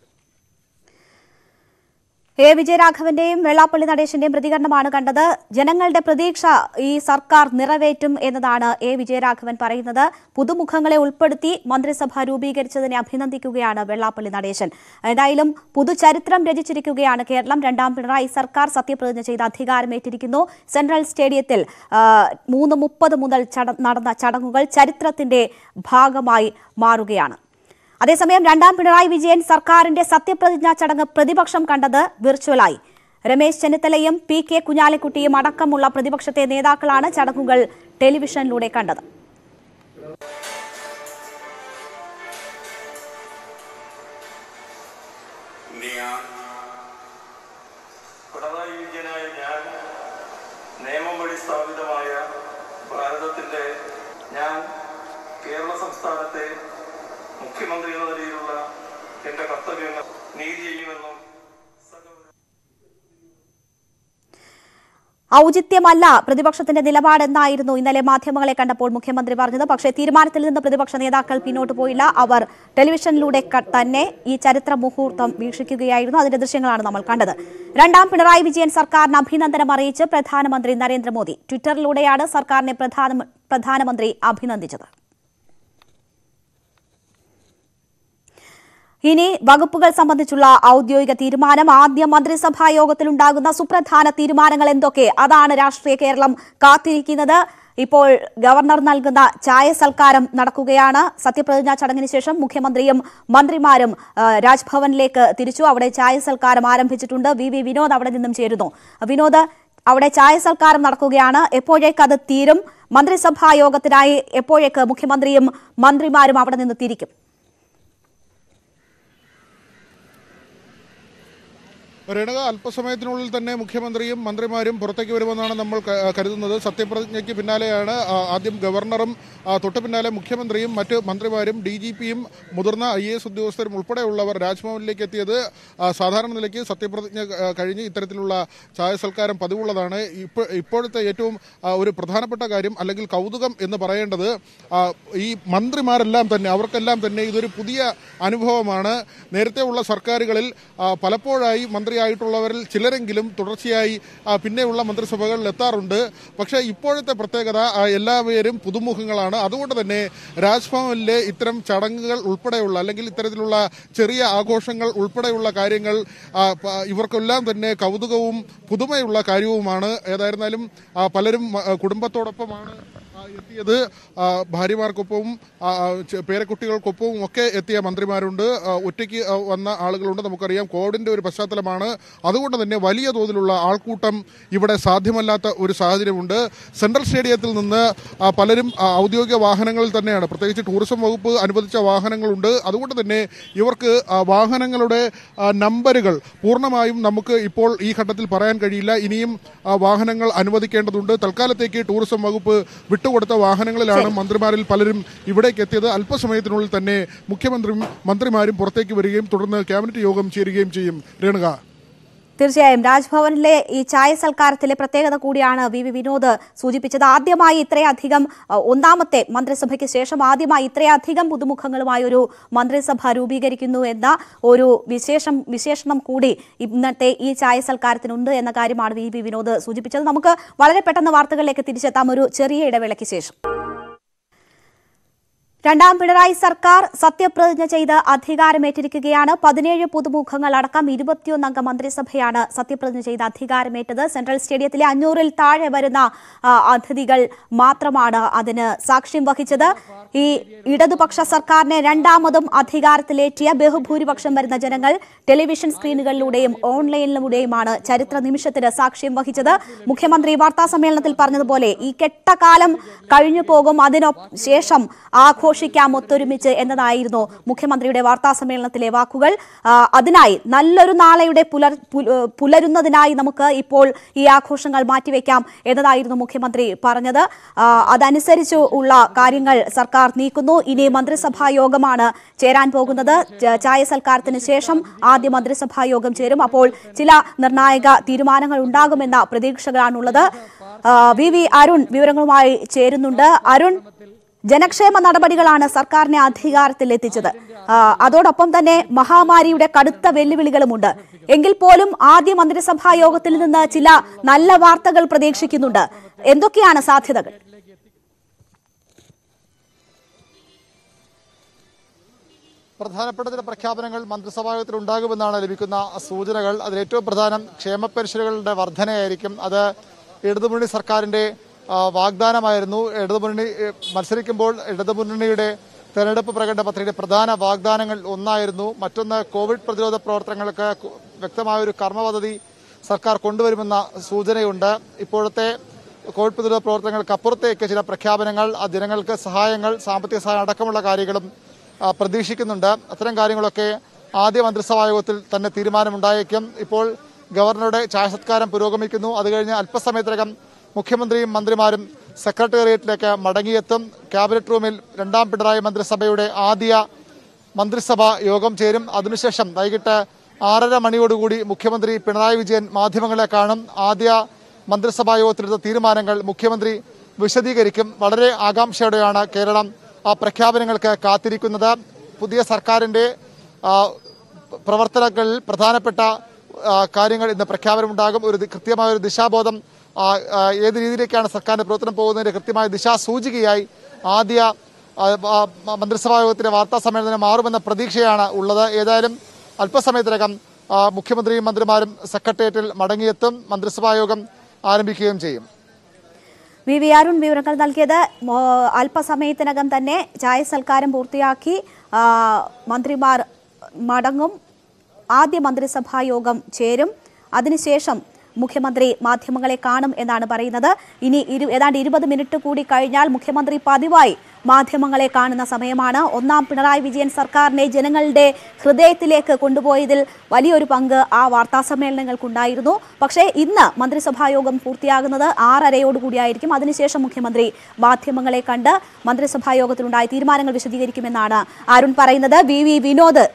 എ വിജയരാഘവന്റെയും വെള്ളാപ്പള്ളി നടേശന്റെയും പ്രതികരണമാണ് കണ്ടത് ജനങ്ങളുടെ പ്രതീക്ഷ ഈ സർക്കാർ നിറവേറ്റും എന്നതാണ് എ വിജയരാഘവൻ പറയുന്നത് പുതുമുഖങ്ങളെ ഉൾപ്പെടുത്തി മന്ത്രിസഭ രൂപീകരിച്ചതിനെ അഭിനന്ദിക്കുകയാണ് വെള്ളാപ്പള്ളി നടേശൻ ഏതായാലും പുതുചരിത്രം രചിച്ചിരിക്കുകയാണ് കേരളം രണ്ടാം പിണറായി സർക്കാർ സത്യപ്രതിജ്ഞ ചെയ്ത് അധികാരമേറ്റിരിക്കുന്നു സെൻട്രൽ സ്റ്റേഡിയത്തിൽ ആ, മൂന്ന് മുപ്പത് മുതൽ ചട- നടന്ന ചടങ്ങുകൾ ചരിത്രത്തിന്റെ ഭാഗമായി മാറുകയാണ് അതേസമയം രണ്ടാം പിണറായി വിജയൻ സർക്കാരിന്റെ സത്യപ്രതിജ്ഞാ ചടങ്ങ് പ്രതിപക്ഷം കണ്ടത് വിർച്വലായി രമേശ് ചെന്നിത്തലയും പി കെ കുഞ്ഞാലിക്കുട്ടിയും അടക്കമുള്ള പ്രതിപക്ഷത്തെ നേതാക്കളാണ് ചടങ്ങുകൾ ടെലിവിഷനിലൂടെ കണ്ടത് ഞാൻ പിണറായി വിജയനായ ഞാൻ നിയമം വഴി സ്ഥാപിതമായ ഭാരതത്തിന്റെ ഞാൻ കേരള സംസ്ഥാനത്തെ മുഖ്യമന്ത്രി എന്ന നിലയിലുള്ള എന്റെ കർത്തവ്യങ്ങൾ നീതി ചെയ്യുമെന്നും ഔചിത്യമല്ല പ്രതിപക്ഷത്തിന്റെ നിലപാടെന്നായിരുന്നു ഇന്നലെ മാധ്യമങ്ങളെ കണ്ടപ്പോൾ മുഖ്യമന്ത്രി പറഞ്ഞത് പക്ഷേ തീരുമാനത്തിൽ നിന്ന് പ്രതിപക്ഷ നേതാക്കൾ പിന്നോട്ട് പോയില്ല അവർ ടെലിവിഷനിലൂടെ ക- തന്നെ ഈ ചരിത്ര മുഹൂർത്തം വീക്ഷിക്കുകയായിരുന്നു അതിന്റെ ദൃശ്യങ്ങളാണ് നമ്മൾ കണ്ടത് രണ്ടാം പിണറായി വിജയൻ സർക്കാരിന് അഭിനന്ദനം അറിയിച്ച് പ്രധാനമന്ത്രി നരേന്ദ്രമോദി ട്വിറ്ററിലൂടെയാണ് സർക്കാരിനെ പ്രധാന പ്രധാനമന്ത്രി അഭിനന്ദിച്ചത് ഇനി വകുപ്പുകൾ സംബന്ധിച്ചുള്ള ഔദ്യോഗിക തീരുമാനം ആദ്യ മന്ത്രിസഭാ യോഗത്തിലുണ്ടാകുന്ന സുപ്രധാന തീരുമാനങ്ങൾ എന്തൊക്കെ അതാണ് രാഷ്ട്രീയ കേരളം കാത്തിരിക്കുന്നത് ഇപ്പോൾ ഗവർണർ നൽകുന്ന ചായ സൽക്കാരം നടക്കുകയാണ് സത്യപ്രതിജ്ഞാ ചടങ്ങിന് ശേഷം മുഖ്യമന്ത്രിയും മന്ത്രിമാരും ആ, രാജ്ഭവനിലേക്ക് തിരിച്ചു അവിടെ ചായ സൽക്കാരം ആരംഭിച്ചിട്ടുണ്ട് വി വി വിനോദ് അവിടെ നിന്നും ചേരുന്നു വിനോദ് അവിടെ ചായ സൽക്കാരം നടക്കുകയാണ് എപ്പോഴേക്ക് അത് തീരും മന്ത്രിസഭാ യോഗത്തിനായി എപ്പോഴേക്ക് മുഖ്യമന്ത്രിയും മന്ത്രിമാരും അവിടെ നിന്ന് തിരിക്കും രേണുക അല്പസമയത്തിനുള്ളിൽ തന്നെ മുഖ്യമന്ത്രിയും മന്ത്രിമാരും പുറത്തേക്ക് വരുമെന്നാണ് നമ്മൾ ക- കരുതുന്നത് സത്യപ്രതിജ്ഞയ്ക്ക് പിന്നാലെയാണ് ആ, ആദ്യം ഗവർണറും ആ, തൊട്ടു പിന്നാലെ മുഖ്യമന്ത്രിയും മറ്റ് മന്ത്രിമാരും ഡി ജി പിയും മുതിർന്ന ഐ എസ് ഉദ്യോഗസ്ഥരും ഉൾപ്പെടെയുള്ളവർ രാജ്ഭവനിലേക്ക് എത്തിയത് ആ, സാധാരണ നിലയ്ക്ക് സത്യപ്രതിജ്ഞ ആ, കഴിഞ്ഞ് ഇത്തരത്തിലുള്ള ചായ സൽക്കാരം പതിവുള്ളതാണ് ഇപ്പോൾ ഇപ്പോഴത്തെ ഏറ്റവും ആ, ഒരു പ്രധാനപ്പെട്ട കാര്യം അല്ലെങ്കിൽ കൗതുകം എന്ന് പറയേണ്ടത് ആ, ഈ മന്ത്രിമാരെല്ലാം തന്നെ അവർക്കെല്ലാം തന്നെ ഇതൊരു പുതിയ അനുഭവമാണ് നേരത്തെ ഉള്ള സർക്കാരുകളിൽ ആ, പലപ്പോഴായി മന്ത്രിയായിട്ടുള്ളവരിൽ ചിലരെങ്കിലും തുടർച്ചയായി ആ, പിന്നെയുള്ള മന്ത്രിസഭകളിൽ എത്താറുണ്ട് പക്ഷേ ഇപ്പോഴത്തെ പ്രത്യേകത ആ, എല്ലാവരും പുതുമുഖങ്ങളാണ് അതുകൊണ്ട് തന്നെ രാജ്ഭവനിലെ ഇത്തരം ചടങ്ങുകൾ ഉൾപ്പെടെയുള്ള അല്ലെങ്കിൽ ഇത്തരത്തിലുള്ള ചെറിയ ആഘോഷങ്ങൾ ഉൾപ്പെടെയുള്ള കാര്യങ്ങൾ ആ, പ- ഇവർക്കെല്ലാം തന്നെ കൗതുകവും പുതുമയുള്ള കാര്യവുമാണ് ഏതായിരുന്നാലും ആ, പലരും ആ, കുടുംബത്തോടൊപ്പമാണ് എത്തിയത് ആ, ഭാര്യമാർക്കൊപ്പവും ആ, ആ, ചെ- പേരക്കുട്ടികൾക്കൊപ്പവും ഒക്കെ എത്തിയ മന്ത്രിമാരുണ്ട് ആ, ഒറ്റയ്ക്ക് ആ, വന്ന ആളുകളുണ്ട് നമുക്കറിയാം കോവിഡിന്റെ ഒരു പശ്ചാത്തലമാണ് അതുകൊണ്ട് തന്നെ വലിയ തോതിലുള്ള ആൾക്കൂട്ടം ഇവിടെ സാധ്യമല്ലാത്ത ഒരു സാഹചര്യമുണ്ട് സെൻട്രൽ സ്റ്റേഡിയത്തിൽ നിന്ന് ആ, പലരും ആ, ഔദ്യോഗിക വാഹനങ്ങളിൽ തന്നെയാണ് പ്രത്യേകിച്ച് ടൂറിസം വകുപ്പ് അനുവദിച്ച വാഹനങ്ങളുണ്ട് അതുകൊണ്ട് തന്നെ ഇവർക്ക് ആ, വാഹനങ്ങളുടെ ആ, നമ്പറുകൾ പൂർണ്ണമായും നമുക്ക് ഇപ്പോൾ ഈ ഘട്ടത്തിൽ പറയാൻ കഴിയില്ല ഇനിയും ആ, വാഹനങ്ങൾ അനുവദിക്കേണ്ടതുണ്ട് തൽക്കാലത്തേക്ക് ടൂറിസം വകുപ്പ് വിട്ടുകൊടുത്ത വാഹനങ്ങളിലാണ് മന്ത്രിമാരിൽ പലരും ഇവിടേക്ക് എത്തിയത് അല്പസമയത്തിനുള്ളിൽ തന്നെ മുഖ്യമന്ത്രിയും മന്ത്രിമാരും പുറത്തേക്ക് വരികയും തുടർന്ന് ക്യാബിനറ്റ് യോഗം ചേരുകയും ചെയ്യും രേണുക തീർച്ചയായും രാജ്ഭവനിലെ ഈ ചായ സൽക്കാരത്തിലെ പ്രത്യേകത കൂടിയാണ് വി വി വിനോദ് സൂചിപ്പിച്ചത് ആദ്യമായി ഇത്രയധികം അഹ്, ഒന്നാമത്തെ മന്ത്രിസഭയ്ക്ക് ശേഷം ആദ്യമായി ഇത്രയധികം പുതുമുഖങ്ങളുമായി ഒരു മന്ത്രിസഭ രൂപീകരിക്കുന്നു എന്ന ഒരു വിശേഷം വിശേഷണം കൂടി ഇന്നത്തെ ഈ ചായ സൽക്കാരത്തിനുണ്ട് എന്ന കാര്യമാണ് വി വി വിനോദ് സൂചിപ്പിച്ചത് നമുക്ക് വളരെ പെട്ടെന്ന് വാർത്തകളിലേക്ക് തിരിച്ചെത്താം ഒരു ചെറിയ ഇടവേളയ്ക്ക് ശേഷം രണ്ടാം പിണറായി സർക്കാർ സത്യപ്രതിജ്ഞ ചെയ്ത് അധികാരമേറ്റിരിക്കുകയാണ് പതിനേഴ് പുതുമുഖങ്ങൾ അടക്കം ഇരുപത്തിയൊന്നംഗ മന്ത്രിസഭയാണ് സത്യപ്രതിജ്ഞ ചെയ്ത് അധികാരമേറ്റത് സെൻട്രൽ സ്റ്റേഡിയത്തിലെ അഞ്ഞൂറിൽ താഴെ വരുന്ന ആ, അതിഥികൾ മാത്രമാണ് അതിന് സാക്ഷ്യം വഹിച്ചത് ഈ ഇടതുപക്ഷ സർക്കാരിനെ രണ്ടാമതും അധികാരത്തിലേറ്റിയ ബഹുഭൂരിപക്ഷം വരുന്ന ജനങ്ങൾ ടെലിവിഷൻ സ്ക്രീനുകളിലൂടെയും ഓൺലൈനിലൂടെയുമാണ് ചരിത്ര നിമിഷത്തിന് സാക്ഷ്യം വഹിച്ചത് മുഖ്യമന്ത്രി വാർത്താ സമ്മേളനത്തിൽ പറഞ്ഞതുപോലെ ഈ കെട്ടകാലം കഴിഞ്ഞു പോകും അതിനൊ ശേഷം ആഘോഷിക്കാം ഒത്തൊരുമിച്ച് എന്നതായിരുന്നു മുഖ്യമന്ത്രിയുടെ വാർത്താ സമ്മേളനത്തിലെ വാക്കുകൾ ആ, അതിനായി നല്ലൊരു നാളെയുടെ പുലർ പുല- ഏഹ് പുലരുന്നതിനായി നമുക്ക് ഇപ്പോൾ ഈ ആഘോഷങ്ങൾ മാറ്റിവെക്കാം എന്നതായിരുന്നു മുഖ്യമന്ത്രി പറഞ്ഞത് ആ, അതനുസരിച്ച് ഉള്ള കാര്യങ്ങൾ സർക്കാർ നീക്കുന്നു ഇനി മന്ത്രിസഭാ യോഗമാണ് ചേരാൻ പോകുന്നത് ച- ചായ സൽക്കാരത്തിന് ശേഷം ആദ്യ മന്ത്രിസഭാ യോഗം ചേരും അപ്പോൾ ചില നിർണായക തീരുമാനങ്ങൾ ഉണ്ടാകുമെന്ന പ്രതീക്ഷകളാണുള്ളത് ആ, വി വി അരുൺ വിവരങ്ങളുമായി ചേരുന്നുണ്ട് അരുൺ ജനക്ഷേമ നടപടികളാണ് സർക്കാരിനെ അധികാരത്തിൽ എത്തിച്ചത് ആ, അതോടൊപ്പം തന്നെ മഹാമാരിയുടെ കടുത്ത വെല്ലുവിളികളുമുണ്ട് എങ്കിൽ പോലും ആദ്യ മന്ത്രിസഭാ യോഗത്തിൽ നിന്ന് ചില നല്ല വാർത്തകൾ പ്രതീക്ഷിക്കുന്നുണ്ട് എന്തൊക്കെയാണ് സാധ്യതകൾ പ്രധാനപ്പെട്ട ചില പ്രഖ്യാപനങ്ങൾ മന്ത്രിസഭായോഗത്തിൽ ഉണ്ടാകുമെന്നാണ് ലഭിക്കുന്ന സൂചനകൾ അതിൽ ഏറ്റവും പ്രധാനം ക്ഷേമ പെൻഷനുകളുടെ വർധനയായിരിക്കും അത് ഇടതുമുന്നണി സർക്കാരിന്റെ ആ, വാഗ്ദാനമായിരുന്നു ഇടതുമുന്നണി ഏ, മത്സരിക്കുമ്പോൾ ഇടതുമുന്നണിയുടെ തെരഞ്ഞെടുപ്പ് പ്രകടന പത്രികയുടെ പ്രധാന വാഗ്ദാനങ്ങൾ ഒന്നായിരുന്നു മറ്റൊന്ന് കോവിഡ് പ്രതിരോധ പ്രവർത്തനങ്ങൾക്ക് കു- വ്യക്തമായ ഒരു കർമ്മ പദ്ധതി സർക്കാർ കൊണ്ടുവരുമെന്ന സൂചനയുണ്ട് ഇപ്പോഴത്തെ കോവിഡ് പ്രതിരോധ പ്രവർത്തനങ്ങൾക്ക് അപ്പുറത്തേക്ക് ചില പ്രഖ്യാപനങ്ങൾ ആ ജനങ്ങൾക്ക് സഹായങ്ങൾ സാമ്പത്തിക സഹായം അടക്കമുള്ള കാര്യങ്ങളും ആ, പ്രതീക്ഷിക്കുന്നുണ്ട് അത്തരം കാര്യങ്ങളൊക്കെ ആദ്യ മന്ത്രിസഭാ യോഗത്തിൽ തന്നെ തീരുമാനമുണ്ടായേക്കും ഇപ്പോൾ ഗവർണറുടെ ചായ സത്കാരം പുരോഗമിക്കുന്നു അത് കഴിഞ്ഞ് അല്പസമയത്തിനകം മുഖ്യമന്ത്രിയും മന്ത്രിമാരും സെക്രട്ടേറിയറ്റിലേക്ക് മടങ്ങിയെത്തും ക്യാബിനറ്റ് റൂമിൽ രണ്ടാം പിണറായി മന്ത്രിസഭയുടെ ആദ്യ മന്ത്രിസഭ യോഗം ചേരും അതിനുശേഷം വൈകിട്ട് ആറര മണിയോടുകൂടി മുഖ്യമന്ത്രി പിണറായി വിജയൻ മാധ്യമങ്ങളെ കാണും ആദ്യ മന്ത്രിസഭാ യോഗത്തിലെടുത്ത തീരുമാനങ്ങൾ മുഖ്യമന്ത്രി വിശദീകരിക്കും വളരെ ആകാംക്ഷയോടെയാണ് കേരളം ആ പ്രഖ്യാപനങ്ങൾക്ക് കാത്തിരിക്കുന്നത് പുതിയ സർക്കാരിൻ്റെ ആ, പ്രവർത്തനങ്ങളിൽ പ്രധാനപ്പെട്ട ആ, കാര്യങ്ങൾ ഇന്ന് പ്രഖ്യാപനമുണ്ടാകും ഒരു ദി- കൃത്യമായ ഒരു ദിശാബോധം ആ, ആ, ഏത് രീതിയിലേക്കാണ് സർക്കാരിന്റെ പ്രവർത്തനം പോകുന്നതിന്റെ കൃത്യമായ ദിശാസൂചികയായി ആദ്യ ആ, ആ, മന്ത്രിസഭാ യോഗത്തിന്റെ വാർത്താ സമ്മേളനം മാറുമെന്ന പ്രതീക്ഷയാണ് ഉള്ളത് ഏതായാലും അല്പസമയത്തിനകം ആ, മുഖ്യമന്ത്രിയും മന്ത്രിമാരും സെക്രട്ടേറിയറ്റിൽ മടങ്ങിയെത്തും മന്ത്രിസഭാ യോഗം ആരംഭിക്കുകയും ചെയ്യും വി വി അരുൺ വിവരങ്ങൾ നൽകിയത് മോ- അല്പസമയത്തിനകം തന്നെ ചായ സൽക്കാരം പൂർത്തിയാക്കി ആ, മന്ത്രിമാർ മടങ്ങും ആദ്യ മന്ത്രിസഭാ യോഗം ചേരും അതിനുശേഷം മുഖ്യമന്ത്രി മാധ്യമങ്ങളെ കാണും എന്നാണ് പറയുന്നത് ഇനി ഇരു ഏതാണ്ട് ഇരുപത് മിനിറ്റ് കൂടി കഴിഞ്ഞാൽ മുഖ്യമന്ത്രി പതിവായി മാധ്യമങ്ങളെ കാണുന്ന സമയമാണ് ഒന്നാം പിണറായി വിജയൻ സർക്കാരിനെ ജനങ്ങളുടെ ഹൃദയത്തിലേക്ക് കൊണ്ടുപോയതിൽ വലിയൊരു പങ്ക് ആ വാർത്താ സമ്മേളനങ്ങൾക്കുണ്ടായിരുന്നു പക്ഷേ ഇന്ന് മന്ത്രിസഭാ യോഗം പൂർത്തിയാകുന്നത് ആറരയോടുകൂടിയായിരിക്കും അതിനുശേഷം മുഖ്യമന്ത്രി മാധ്യമങ്ങളെ കണ്ട് മന്ത്രിസഭാ യോഗത്തിലുണ്ടായ തീരുമാനങ്ങൾ വിശദീകരിക്കുമെന്നാണ് അരുൺ പറയുന്നത് വി വി വിനോദ്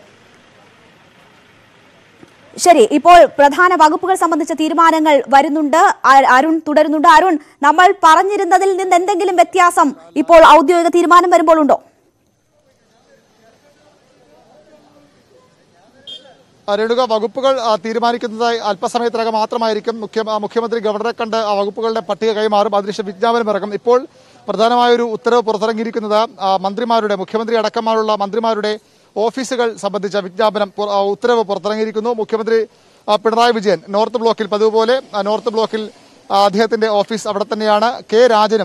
ശരി ഇപ്പോൾ പ്രധാന വകുപ്പുകൾ സംബന്ധിച്ച തീരുമാനങ്ങൾ വരുന്നുണ്ട് അ- അരുൺ തുടരുന്നുണ്ട് അരുൺ നമ്മൾ പറഞ്ഞിരുന്നതിൽ നിന്ന് എന്തെങ്കിലും വ്യത്യാസം ഇപ്പോൾ ഔദ്യോഗിക തീരുമാനം വരുമ്പോൾ ഉണ്ടോ ആ, രേണുക വകുപ്പുകൾ ആ, തീരുമാനിക്കുന്നതായി അല്പസമയത്തിനകം മാത്രമായിരിക്കും മുഖ്യ ആ, മുഖ്യമന്ത്രി ഗവർണറെ കണ്ട് ആ വകുപ്പുകളുടെ പട്ടിക കൈമാറും അതിനുശേഷം വിജ്ഞാപനം ഇറങ്ങും ഇപ്പോൾ പ്രധാനമായൊരു ഉത്തരവ് പുറത്തിറങ്ങിയിരിക്കുന്നത് ആ, മന്ത്രിമാരുടെ മുഖ്യമന്ത്രി അടക്കമായുള്ള മന്ത്രിമാരുടെ ഓഫീസുകൾ സംബന്ധിച്ച വിജ്ഞാപനം പുറ- ആ, ഉത്തരവ് പുറത്തിറങ്ങിയിരിക്കുന്നു മുഖ്യമന്ത്രി ആ, പിണറായി വിജയൻ നോർത്ത് ബ്ലോക്കിൽ പതിവ് പോലെ ആ, നോർത്ത് ബ്ലോക്കിൽ ആ, അദ്ദേഹത്തിന്റെ ഓഫീസ് അവിടെ തന്നെയാണ് കെ രാജനും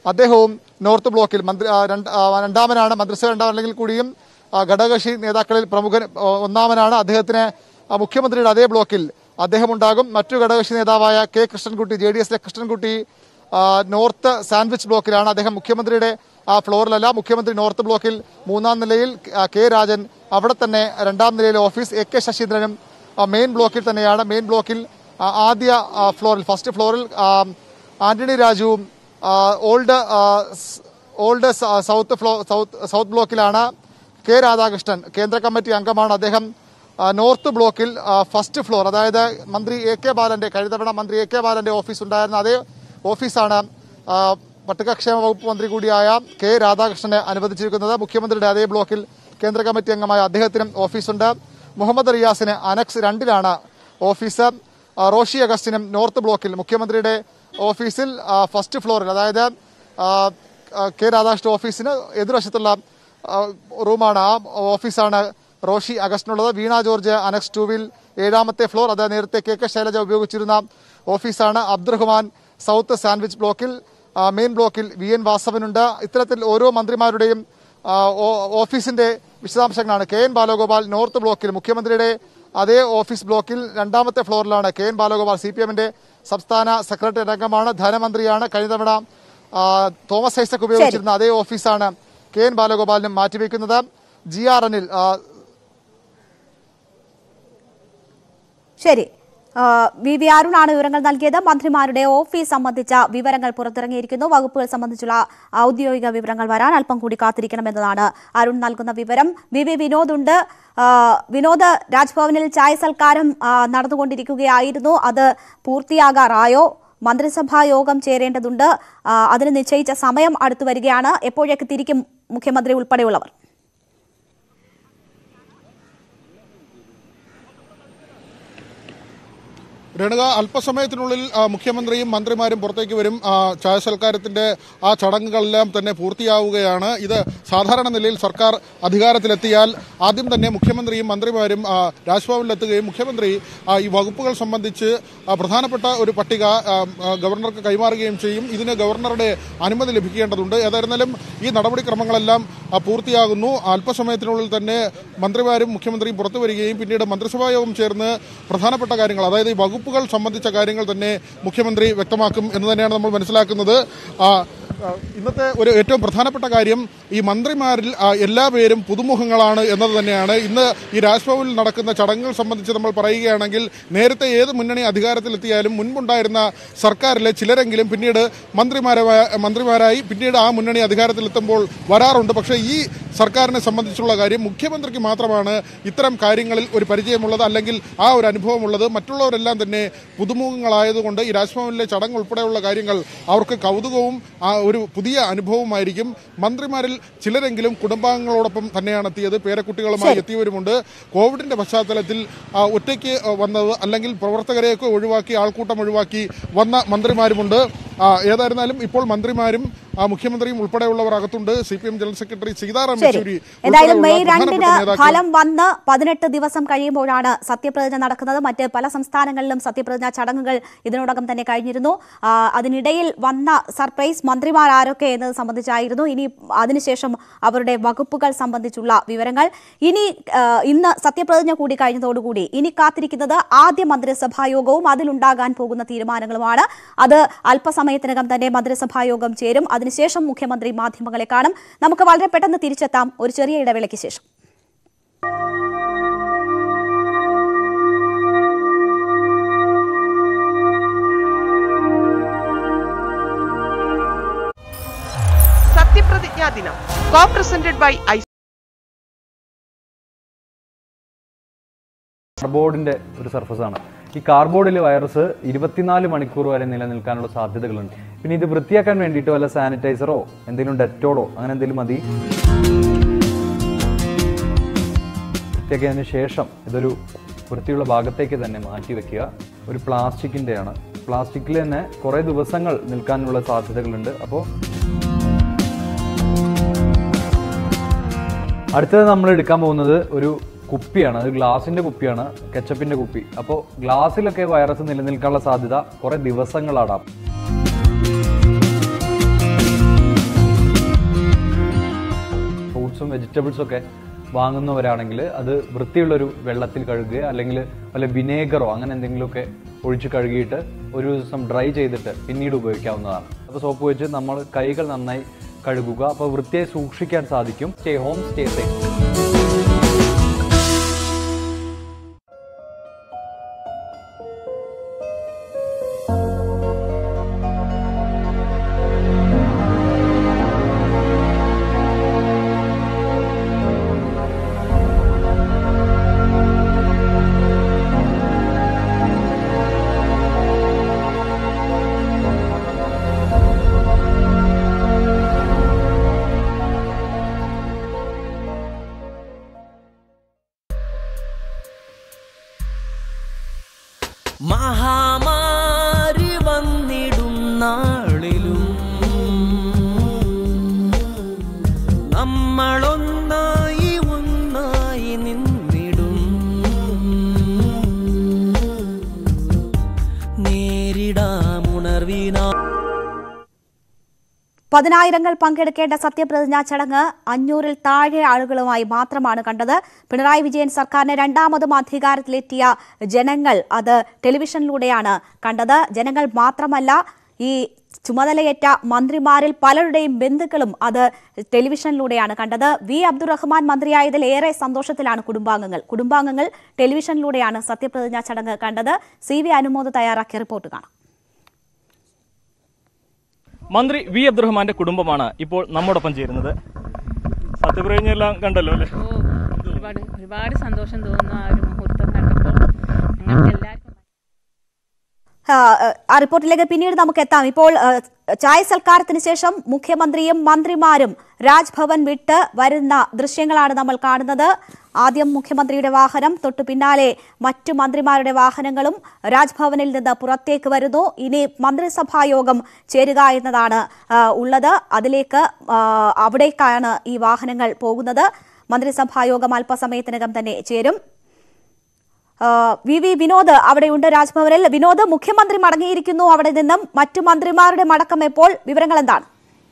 അദ്ദേഹവും നോർത്ത് ബ്ലോക്കിൽ മന്ത്രി ആ, രണ്ട്- ആ, രണ്ടാമനാണ് മന്ത്രിസഭ രണ്ടാമല്ലെങ്കിൽ കൂടിയും ആ, ഘടകകക്ഷി നേതാക്കളിൽ പ്രമുഖൻ ആ, ഒന്നാമനാണ് അദ്ദേഹത്തിന് ആ, മുഖ്യമന്ത്രിയുടെ അതേ ബ്ലോക്കിൽ അദ്ദേഹം ഉണ്ടാകും മറ്റു ഘടകകക്ഷി നേതാവായ കെ കൃഷ്ണൻകുട്ടി ജെ ഡി എസിലെ കൃഷ്ണൻകുട്ടി ആ, നോർത്ത് സാൻഡ്വിച്ച് ബ്ലോക്കിലാണ് അദ്ദേഹം മുഖ്യമന്ത്രിയുടെ ആ ഫ്ലോറിലല്ല മുഖ്യമന്ത്രി നോർത്ത് ബ്ലോക്കിൽ മൂന്നാം നിലയിൽ ആ, കെ രാജൻ അവിടെ തന്നെ രണ്ടാം നിലയിലെ ഓഫീസ് എ കെ ശശീന്ദ്രനും ആ, മെയിൻ ബ്ലോക്കിൽ തന്നെയാണ് മെയിൻ ബ്ലോക്കിൽ ആ, ആദ്യ ആ, ഫ്ലോറിൽ ഫസ്റ്റ് ഫ്ലോറിൽ ആ, ആന്റണി രാജുവും ആ, ഓൾഡ് ആ, സ്- ഓൾഡ് സ- സൗത്ത് ഫ്ലോ സൗത്ത് സൗത്ത് ബ്ലോക്കിലാണ് കെ രാധാകൃഷ്ണൻ കേന്ദ്ര കമ്മിറ്റി അംഗമാണ് അദ്ദേഹം ആ, നോർത്ത് ബ്ലോക്കിൽ ആ, ഫസ്റ്റ് ഫ്ലോർ അതായത് മന്ത്രി എ കെ ബാലന്റെ കഴിഞ്ഞ തവണ മന്ത്രി എ കെ ബാലന്റെ ഓഫീസ് ഉണ്ടായിരുന്ന അതേ ഓഫീസാണ് ആ, പട്ടികക്ഷേമ വകുപ്പ് മന്ത്രി കൂടിയായ കെ രാധാകൃഷ്ണനെ അനുവദിച്ചിരിക്കുന്നത് മുഖ്യമന്ത്രിയുടെ അതേ ബ്ലോക്കിൽ കേന്ദ്ര കമ്മിറ്റി അംഗമായ അദ്ദേഹത്തിനും ഓഫീസുണ്ട് മുഹമ്മദ് റിയാസിന് അനക്സ് രണ്ടിലാണ് ഓഫീസ് ആ, റോഷി അഗസ്റ്റിനും നോർത്ത് ബ്ലോക്കിൽ മുഖ്യമന്ത്രിയുടെ ഓഫീസിൽ ആ, ഫസ്റ്റ് ഫ്ലോറിൽ അതായത് ആ, ആ, കെ രാധാകൃഷ്ണൻ ഓഫീസിന് എതിർവശത്തുള്ള ആ, റൂമാണ് ആ ഓഫീസാണ് റോഷി അഗസ്റ്റിനുള്ളത് വീണ ജോർജ് അനക്സ് ടൂവിൽ ഏഴാമത്തെ ഫ്ലോർ അത് നേരത്തെ കെ കെ ശൈലജ ഉപയോഗിച്ചിരുന്ന ഓഫീസാണ് അബ്ദുറഹ്മാൻ സൗത്ത് സാൻഡ്വിച്ച് ബ്ലോക്കിൽ ആ, മെയിൻ ബ്ലോക്കിൽ വി എൻ വാസവനുണ്ട് ഇത്തരത്തിൽ ഓരോ മന്ത്രിമാരുടെയും ആ, ഓ- ഓഫീസിന്റെ വിശദാംശങ്ങളാണ് കെ എൻ ബാലഗോപാൽ നോർത്ത് ബ്ലോക്കിൽ മുഖ്യമന്ത്രിയുടെ അതേ ഓഫീസ് ബ്ലോക്കിൽ രണ്ടാമത്തെ ഫ്ലോറിലാണ് K N Balagopal C P എമ്മിന്റെ സംസ്ഥാന സെക്രട്ടറി അംഗമാണ് ധനമന്ത്രിയാണ് കഴിഞ്ഞ തവണ ആ, തോമസ് ഐസക് ഉപയോഗിച്ചിരുന്ന അതേ ഓഫീസാണ് കെ എൻ ബാലഗോപാലിനും മാറ്റിവെക്കുന്നത് ജി ആർ എനിൽ ശരി ആ, വി വി അരുണാണ് വിവരങ്ങൾ നൽകിയത് മന്ത്രിമാരുടെ ഓഫീസ് സംബന്ധിച്ച വിവരങ്ങൾ പുറത്തിറങ്ങിയിരിക്കുന്നു വകുപ്പുകൾ സംബന്ധിച്ചുള്ള ഔദ്യോഗിക വിവരങ്ങൾ വരാൻ അല്പം കൂടി കാത്തിരിക്കണമെന്നതാണ് അരുൺ നൽകുന്ന വിവരം വി വി വിനോദ് ഉണ്ട് ആ, വിനോദ് രാജ്ഭവനിൽ ചായ സൽക്കാരം ആ, നടന്നുകൊണ്ടിരിക്കുകയായിരുന്നു അത് പൂർത്തിയാകാറായോ മന്ത്രിസഭാ യോഗം ചേരേണ്ടതുണ്ട് ആ, അതിന് നിശ്ചയിച്ച സമയം അടുത്തു വരികയാണ് എപ്പോഴേക്ക് തിരിക്കും മുഖ്യമന്ത്രി ഉൾപ്പെടെയുള്ളവർ രേണുക അല്പസമയത്തിനുള്ളിൽ ആ, മുഖ്യമന്ത്രിയും മന്ത്രിമാരും പുറത്തേക്ക് വരും ആ, ചായ സൽക്കാരത്തിന്റെ ആ ചടങ്ങുകളെല്ലാം തന്നെ പൂർത്തിയാവുകയാണ് ഇത് സാധാരണ നിലയിൽ സർക്കാർ അധികാരത്തിലെത്തിയാൽ ആദ്യം തന്നെ മുഖ്യമന്ത്രിയും മന്ത്രിമാരും ആ, രാജ്ഭവനിലെത്തുകയും മുഖ്യമന്ത്രി ആ, ഈ വകുപ്പുകൾ സംബന്ധിച്ച് ആ, പ്രധാനപ്പെട്ട ഒരു പട്ടിക ആ, ആ, ഗവർണർക്ക് കൈമാറുകയും ചെയ്യും ഇതിന് ഗവർണറുടെ അനുമതി ലഭിക്കേണ്ടതുണ്ട് ഏതായിരുന്നാലും ഈ നടപടിക്രമങ്ങളെല്ലാം ആ, പൂർത്തിയാകുന്നു അല്പസമയത്തിനുള്ളിൽ തന്നെ മന്ത്രിമാരും മുഖ്യമന്ത്രിയും പുറത്തു വരികയും പിന്നീട് മന്ത്രിസഭാ യോഗം ചേർന്ന് പ്രധാനപ്പെട്ട കാര്യങ്ങൾ അതായത് ഈ വകുപ്പുകൾ സംബന്ധിച്ച കാര്യങ്ങൾ തന്നെ മുഖ്യമന്ത്രി വ്യക്തമാക്കും എന്ന് തന്നെയാണ് നമ്മൾ മനസ്സിലാക്കുന്നത് ആ, ആ, ഇന്നത്തെ ഒരു ഏറ്റവും പ്രധാനപ്പെട്ട കാര്യം ഈ മന്ത്രിമാരിൽ ആ, എല്ലാ പേരും പുതുമുഖങ്ങളാണ് എന്നത് തന്നെയാണ് ഇന്ന് ഈ രാജ്ഭവനിൽ നടക്കുന്ന ചടങ്ങുകൾ സംബന്ധിച്ച് നമ്മൾ പറയുകയാണെങ്കിൽ നേരത്തെ ഏത് മുന്നണി അധികാരത്തിലെത്തിയാലും മുൻപുണ്ടായിരുന്ന സർക്കാരിലെ ചിലരെങ്കിലും പിന്നീട് മന്ത്രിമാരായ മന്ത്രിമാരായി പിന്നീട് ആ മുന്നണി അധികാരത്തിലെത്തുമ്പോൾ വരാറുണ്ട് പക്ഷേ ഈ സർക്കാരിനെ സംബന്ധിച്ചുള്ള കാര്യം മുഖ്യമന്ത്രിക്ക് മാത്രമാണ് ഇത്തരം കാര്യങ്ങളിൽ ഒരു പരിചയമുള്ളത് അല്ലെങ്കിൽ ആ ഒരു അനുഭവമുള്ളത് മറ്റുള്ളവരെല്ലാം തന്നെ പുതുമുഖങ്ങളായതുകൊണ്ട് ഈ രാജ്ഭവനിലെ ചടങ്ങ് ഉൾപ്പെടെയുള്ള കാര്യങ്ങൾ അവർക്ക് കൗതുകവും ആ ഒരു പുതിയ അനുഭവമായിരിക്കും മന്ത്രിമാരിൽ ചിലരെങ്കിലും കുടുംബാംഗങ്ങളോടൊപ്പം തന്നെയാണ് എത്തിയത് പേരക്കുട്ടികളുമായി എത്തിയവരുമുണ്ട് കോവിഡിന്റെ പശ്ചാത്തലത്തിൽ ആ, ഒറ്റയ്ക്ക് വന്നത് അല്ലെങ്കിൽ പ്രവർത്തകരെയൊക്കെ ഒഴിവാക്കി ആൾക്കൂട്ടം ഒഴിവാക്കി വന്ന മന്ത്രിമാരുമുണ്ട് ആ, ഏതായിരുന്നാലും ഇപ്പോൾ മന്ത്രിമാരും ആ, മുഖ്യമന്ത്രിയും ഉൾപ്പെടെയുള്ളവർ അകത്തുണ്ട് C P M general secretary Sitaram ശരി യെച്ചൂരി എന്തായാലും ഉൾപ്പെടെയുള്ള മെയ് രണ്ടിന് പ്രധാനപ്പെട്ട നേതാക്കൾ ഫലം വന്ന് പതിനെട്ട് ദിവസം കഴിയുമ്പോഴാണ് സത്യപ്രതിജ്ഞ നടക്കുന്നത് മറ്റ് പല സംസ്ഥാനങ്ങളിലും സത്യപ്രതിജ്ഞ ചടങ്ങുകൾ ഇതിനോടകം തന്നെ കഴിഞ്ഞിരുന്നു ആ, അതിനിടയിൽ വന്ന സർപ്രൈസ് മന്ത്രിമാർ ആരൊക്കെ എന്നത് സംബന്ധിച്ചായിരുന്നു ഇനി അതിനുശേഷം അവരുടെ വകുപ്പുകൾ സംബന്ധിച്ചുള്ള വിവരങ്ങൾ ഇനി ആ, ഇന്ന് സത്യപ്രതിജ്ഞ കൂടി കഴിഞ്ഞതോടുകൂടി ഇനി കാത്തിരിക്കുന്നത് ആദ്യ മന്ത്രിസഭാ യോഗവും അതിലുണ്ടാകാൻ പോകുന്ന തീരുമാനങ്ങളുമാണ് അത് അല്പസമയത്തിനകം തന്നെ മന്ത്രിസഭാ യോഗം ചേരും അതിനുശേഷം മുഖ്യമന്ത്രി മാധ്യമങ്ങളെ കാണും നമുക്ക് വളരെ പെട്ടെന്ന് തിരിച്ചെത്താം ഒരു ചെറിയ ഇടവേളയ്ക്ക് ശേഷം സത്യപ്രതിജ്ഞാ ദിനം കോ പ്രസന്റഡ് ബൈ ഐ കാർബോർഡിന്റെ ഒരു സർഫസ് ആണ് ഈ കാർബോർഡിൽ വൈറസ് ഇരുപത്തിനാല് മണിക്കൂർ വരെ നിലനിൽക്കാനുള്ള സാധ്യതകളുണ്ട് പിന്നെ ഇത് വൃത്തിയാക്കാൻ വേണ്ടിയിട്ട് വല്ല സാനിറ്റൈസറോ എന്തെങ്കിലും ഡെറ്റോളോ അങ്ങനെ എന്തെങ്കിലും മതി വൃത്തിയാക്കിയതിന് ശേഷം ഇതൊരു വൃത്തിയുള്ള ഭാഗത്തേക്ക് തന്നെ മാറ്റി വെക്കുക ഒരു പ്ലാസ്റ്റിക്കിൻ്റെയാണ് പ്ലാസ്റ്റിക്കിൽ തന്നെ കുറേ ദിവസങ്ങൾ നിൽക്കാനുള്ള സാധ്യതകളുണ്ട് അപ്പോൾ അടുത്തത് നമ്മൾ എടുക്കാൻ പോകുന്നത് ഒരു കുപ്പിയാണ് അത് ഗ്ലാസിന്റെ കുപ്പിയാണ് കെച്ചപ്പിന്റെ കുപ്പി അപ്പോൾ ഗ്ലാസ്സിലൊക്കെ വൈറസ് നിലനിൽക്കാനുള്ള സാധ്യത കുറെ ദിവസങ്ങളാടാം വെജിറ്റബിൾസും ഒക്കെ വാങ്ങുന്നവരാണെങ്കിൽ അത് വൃത്തിയുള്ളൊരു വെള്ളത്തിൽ കഴുകുക അല്ലെങ്കിൽ വല്ല വിനേഗറോ അങ്ങനെ എന്തെങ്കിലുമൊക്കെ ഒഴിച്ച് കഴുകിയിട്ട് ഒരു ദിവസം ഡ്രൈ ചെയ്തിട്ട് പിന്നീട് ഉപയോഗിക്കാവുന്നതാണ് അപ്പോൾ സോപ്പ് വെച്ച് നമ്മൾ കൈകൾ നന്നായി കഴുകുക അപ്പോൾ വൃത്തിയായി സൂക്ഷിക്കാൻ സാധിക്കും സ്റ്റേ ഹോം സ്റ്റേ സേഫ് മഹാമാരി വന്നിടും നാളിലും നമ്മളൊന്നായി ഒന്നായി നിന്നിടും നേരിടാമുണർവിനാ പതിനായിരങ്ങൾ പങ്കെടുക്കേണ്ട സത്യപ്രതിജ്ഞാ ചടങ്ങ് അഞ്ഞൂറിൽ താഴെ ആളുകളുമായി മാത്രമാണ് കണ്ടത് പിണറായി വിജയൻ സർക്കാരിന് രണ്ടാമതും അധികാരത്തിലെത്തിയ ജനങ്ങൾ അത് ടെലിവിഷനിലൂടെയാണ് കണ്ടത് ജനങ്ങൾ മാത്രമല്ല ഈ ചുമതലയേറ്റ മന്ത്രിമാരിൽ പലരുടെയും ബന്ധുക്കളും അത് ടെലിവിഷനിലൂടെയാണ് കണ്ടത് വി അബ്ദുറഹ്മാൻ മന്ത്രിയായതിൽ ഏറെ സന്തോഷത്തിലാണ് കുടുംബാംഗങ്ങൾ കുടുംബാംഗങ്ങൾ ടെലിവിഷനിലൂടെയാണ് സത്യപ്രതിജ്ഞാ ചടങ്ങ് കണ്ടത് സി വി അനുമോദ് തയ്യാറാക്കിയ റിപ്പോർട്ട് കാണാം മന്ത്രി വി അബ്ദുറഹ്മാന്റെ കുടുംബമാണ് ഇപ്പോൾ നമ്മോടൊപ്പം ചേരുന്നത് സത്യപ്രതിജ്ഞ എല്ലാം കണ്ടല്ലോ അല്ലേ ഒരുപാട് ഒരുപാട് സന്തോഷം തോന്നുന്നു ആ ഒരു മുഹൂർത്തം കണ്ടപ്പോൾ ഞങ്ങൾക്ക് എല്ലാവർക്കും ആ, ആ റിപ്പോർട്ടിലേക്ക് പിന്നീട് നമുക്ക് എത്താം ഇപ്പോൾ ആ, ചായ സൽക്കാരത്തിന് ശേഷം മുഖ്യമന്ത്രിയും മന്ത്രിമാരും രാജ്ഭവൻ വിട്ട് വരുന്ന ദൃശ്യങ്ങളാണ് നമ്മൾ കാണുന്നത് ആദ്യം മുഖ്യമന്ത്രിയുടെ വാഹനം തൊട്ടു പിന്നാലെ മറ്റു മന്ത്രിമാരുടെ വാഹനങ്ങളും രാജ്ഭവനിൽ നിന്ന് പുറത്തേക്ക് വരുന്നു ഇനി മന്ത്രിസഭാ യോഗം ചേരുക എന്നതാണ് ആ, ഉള്ളത് അതിലേക്ക് ആ, അവിടേക്കാണ് ഈ വാഹനങ്ങൾ പോകുന്നത് മന്ത്രിസഭാ യോഗം അല്പസമയത്തിനകം തന്നെ ചേരും ആ, വി വി വിനോദ് അവിടെയുണ്ട് രാജ്ഭവനിൽ വിനോദ് മുഖ്യമന്ത്രി മടങ്ങിയിരിക്കുന്നു അവിടെ നിന്നും മറ്റു മന്ത്രിമാരുടെ മടക്കം എപ്പോൾ വിവരങ്ങൾ എന്താണ്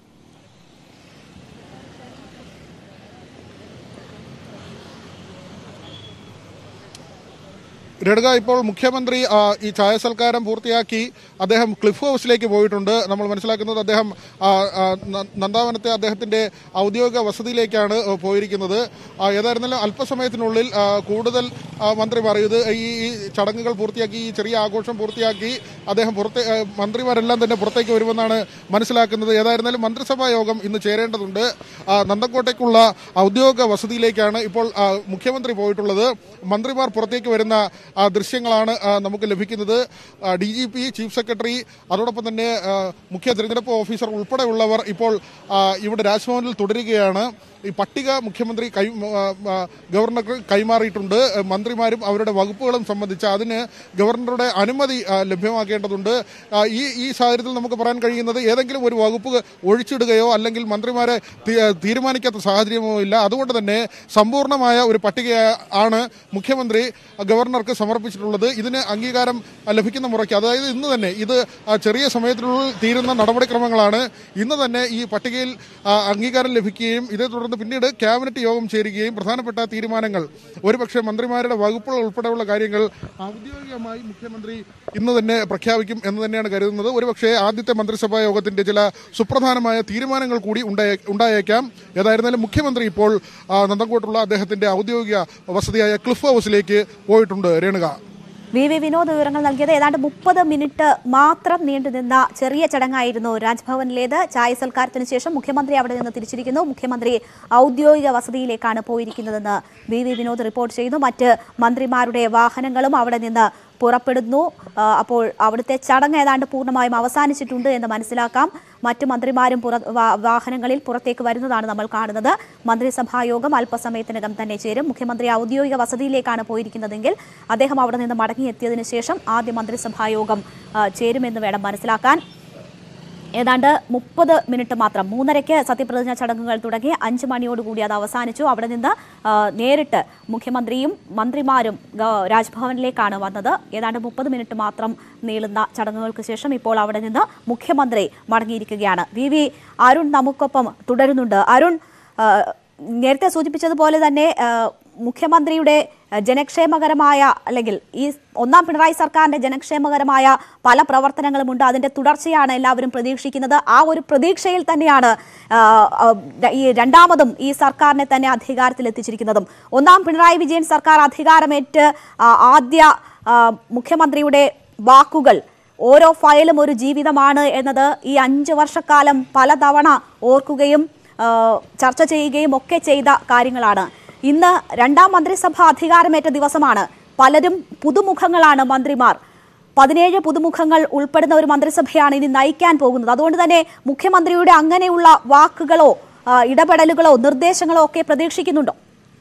രേണുക ഇപ്പോൾ മുഖ്യമന്ത്രി ആ, ഈ ചായ സൽക്കാരം പൂർത്തിയാക്കി അദ്ദേഹം ക്ലിഫ് ഹൗസിലേക്ക് പോയിട്ടുണ്ട് നമ്മൾ മനസ്സിലാക്കുന്നത് അദ്ദേഹം ആ, ആ, ന- നന്ദാവനത്തെ അദ്ദേഹത്തിന്റെ ഔദ്യോഗിക വസതിയിലേക്കാണ് ആ, പോയിരിക്കുന്നത് ആ, ഏതായിരുന്നാലും അല്പസമയത്തിനുള്ളിൽ ആ, കൂടുതൽ ആ, മന്ത്രിമാർ ഇത് ഈ ഈ ചടങ്ങുകൾ പൂർത്തിയാക്കി ഈ ചെറിയ ആഘോഷം പൂർത്തിയാക്കി അദ്ദേഹം പുറത്തെ ആ, മന്ത്രിമാരെല്ലാം തന്നെ പുറത്തേക്ക് വരുമെന്നാണ് മനസ്സിലാക്കുന്നത് ഏതായിരുന്നാലും മന്ത്രിസഭാ യോഗം ഇന്ന് ചേരേണ്ടതുണ്ട് ആ, നന്ദക്കോട്ടയ്ക്കുള്ള ഔദ്യോഗിക വസതിയിലേക്കാണ് ഇപ്പോൾ ആ, മുഖ്യമന്ത്രി പോയിട്ടുള്ളത് മന്ത്രിമാർ പുറത്തേക്ക് വരുന്ന ആ, ദൃശ്യങ്ങളാണ് ആ, നമുക്ക് ലഭിക്കുന്നത് D G P chief secretary അതോടൊപ്പം തന്നെ ആ, മുഖ്യ തിരഞ്ഞെടുപ്പ് ഓഫീസർ ഉൾപ്പെടെയുള്ളവർ ഇപ്പോൾ ആ, ഇവിടെ രാജ്ഭവനിൽ തുടരുകയാണ് ഈ പട്ടിക മുഖ്യമന്ത്രി കൈ ആ, ആ, ഗവർണർക്ക് കൈമാറിയിട്ടുണ്ട് മന്ത്രിമാരും അവരുടെ വകുപ്പുകളും സംബന്ധിച്ച് അതിന് ഗവർണറുടെ അനുമതി ആ, ലഭ്യമാക്കേണ്ടതുണ്ട് ആ, ഈ ഈ സാഹചര്യത്തിൽ നമുക്ക് പറയാൻ കഴിയുന്നത് ഏതെങ്കിലും ഒരു വകുപ്പ് ഒഴിച്ചിടുകയോ അല്ലെങ്കിൽ മന്ത്രിമാരെ തീ- തീരുമാനിക്കാത്ത സാഹചര്യമോ ഇല്ല അതുകൊണ്ട് തന്നെ സമ്പൂർണ്ണമായ ഒരു പട്ടിക ആണ് മുഖ്യമന്ത്രി ഗവർണർക്ക് സമർപ്പിച്ചിട്ടുള്ളത് ഇതിന് അംഗീകാരം ആ, ലഭിക്കുന്ന മുറയ്ക്ക് അതായത് ഇന്ന് തന്നെ ഇത് ആ, ചെറിയ സമയത്തിനുള്ളിൽ തീരുന്ന നടപടിക്രമങ്ങളാണ് ഇന്ന് തന്നെ ഈ പട്ടികയിൽ ആ, അംഗീകാരം ലഭിക്കുകയും ഇതേ തുടർന്ന് പിന്നീട് ക്യാബിനറ്റ് യോഗം ചേരുകയും പ്രധാനപ്പെട്ട തീരുമാനങ്ങൾ ഒരുപക്ഷെ മന്ത്രിമാരുടെ വകുപ്പുകൾ ഉൾപ്പെടെയുള്ള കാര്യങ്ങൾ ഔദ്യോഗികമായി മുഖ്യമന്ത്രി ഇന്ന് തന്നെ പ്രഖ്യാപിക്കും എന്ന് തന്നെയാണ് കരുതുന്നത് ഒരുപക്ഷെ ആദ്യത്തെ മന്ത്രിസഭാ യോഗത്തിന്റെ ചില സുപ്രധാനമായ തീരുമാനങ്ങൾ കൂടി ഉണ്ടായേ- ഉണ്ടായേക്കാം ഏതായിരുന്നാലും മുഖ്യമന്ത്രി ഇപ്പോൾ ആ, നന്ദൻകോട്ടുള്ള അദ്ദേഹത്തിന്റെ ഔദ്യോഗിക വസതിയായ ക്ലിഫ് ഹൗസിലേക്ക് പോയിട്ടുണ്ട് രേണുക വി വി വിനോദ് വിവരങ്ങൾ നൽകിയത് ഏതാണ്ട് മുപ്പത് മിനിറ്റ് മാത്രം നീണ്ടുനിന്ന ചെറിയ ചടങ്ങായിരുന്നു രാജ്ഭവനിലേത് ചായ സൽക്കാരത്തിന് ശേഷം മുഖ്യമന്ത്രി അവിടെ നിന്ന് തിരിച്ചിരിക്കുന്നു മുഖ്യമന്ത്രി ഔദ്യോഗിക വസതിയിലേക്കാണ് പോയിരിക്കുന്നതെന്ന് വി വി വിനോദ് റിപ്പോർട്ട് ചെയ്യുന്നു മറ്റ് മന്ത്രിമാരുടെ വാഹനങ്ങളും അവിടെ നിന്ന് പുറപ്പെടുന്നു ആ, അപ്പോൾ അവിടുത്തെ ചടങ്ങ് ഏതാണ്ട് പൂർണ്ണമായും അവസാനിച്ചിട്ടുണ്ട് എന്ന് മനസ്സിലാക്കാം മറ്റു മന്ത്രിമാരും പുറ വാ- വാഹനങ്ങളിൽ പുറത്തേക്ക് വരുന്നതാണ് നമ്മൾ കാണുന്നത് മന്ത്രിസഭാ യോഗം അല്പസമയത്തിനകം തന്നെ ചേരും മുഖ്യമന്ത്രി ഔദ്യോഗിക വസതിയിലേക്കാണ് പോയിരിക്കുന്നതെങ്കിൽ അദ്ദേഹം അവിടെ നിന്ന് മടങ്ങിയെത്തിയതിനു ശേഷം ആദ്യ മന്ത്രിസഭാ യോഗം ആ, ചേരുമെന്ന് വേണം മനസ്സിലാക്കാൻ ഏതാണ്ട് മുപ്പത് മിനിറ്റ് മാത്രം മൂന്നരയ്ക്ക് സത്യപ്രതിജ്ഞാ ചടങ്ങുകൾ തുടങ്ങി അഞ്ച് മണിയോടുകൂടി അത് അവസാനിച്ചു അവിടെ നിന്ന് ആ, നേരിട്ട് മുഖ്യമന്ത്രിയും മന്ത്രിമാരും ഗ- രാജ്ഭവനിലേക്കാണ് വന്നത് ഏതാണ്ട് മുപ്പത് മിനിറ്റ് മാത്രം നീളുന്ന ചടങ്ങുകൾക്ക് ശേഷം ഇപ്പോൾ അവിടെ നിന്ന് മുഖ്യമന്ത്രി മടങ്ങിയിരിക്കുകയാണ് വി വി അരുൺ നമുക്കൊപ്പം തുടരുന്നുണ്ട് അരുൺ ആ, നേരത്തെ സൂചിപ്പിച്ചതുപോലെ തന്നെ ആ, മുഖ്യമന്ത്രിയുടെ ആ, ജനക്ഷേമകരമായ അല്ലെങ്കിൽ ഈ ഒന്നാം പിണറായി സർക്കാരിന്റെ ജനക്ഷേമകരമായ പല പ്രവർത്തനങ്ങളുമുണ്ട് അതിന്റെ തുടർച്ചയാണ് എല്ലാവരും പ്രതീക്ഷിക്കുന്നത് ആ ഒരു പ്രതീക്ഷയിൽ തന്നെയാണ് ആ, ആ, ഈ രണ്ടാമതും ഈ സർക്കാരിനെ തന്നെ അധികാരത്തിൽ എത്തിച്ചിരിക്കുന്നതും ഒന്നാം പിണറായി വിജയൻ സർക്കാർ അധികാരമേറ്റ് ആ, ആദ്യ ആ, മുഖ്യമന്ത്രിയുടെ വാക്കുകൾ ഓരോ ഫയലും ഒരു ജീവിതമാണ് എന്നത് ഈ അഞ്ച് വർഷക്കാലം പലതവണ ഓർക്കുകയും ആ, ചർച്ച ചെയ്യുകയും ഒക്കെ ചെയ്ത കാര്യങ്ങളാണ് ഇന്ന് രണ്ടാം മന്ത്രിസഭ അധികാരമേറ്റ ദിവസമാണ് പലരും പുതുമുഖങ്ങളാണ് മന്ത്രിമാർ പതിനേഴ് പുതുമുഖങ്ങൾ ഉൾപ്പെടുന്ന ഒരു മന്ത്രിസഭയാണ് ഇനി നയിക്കാൻ പോകുന്നത് അതുകൊണ്ട് തന്നെ മുഖ്യമന്ത്രിയുടെ അങ്ങനെയുള്ള വാക്കുകളോ ആ, ഇടപെടലുകളോ നിർദ്ദേശങ്ങളോ ഒക്കെ പ്രതീക്ഷിക്കുന്നുണ്ടോ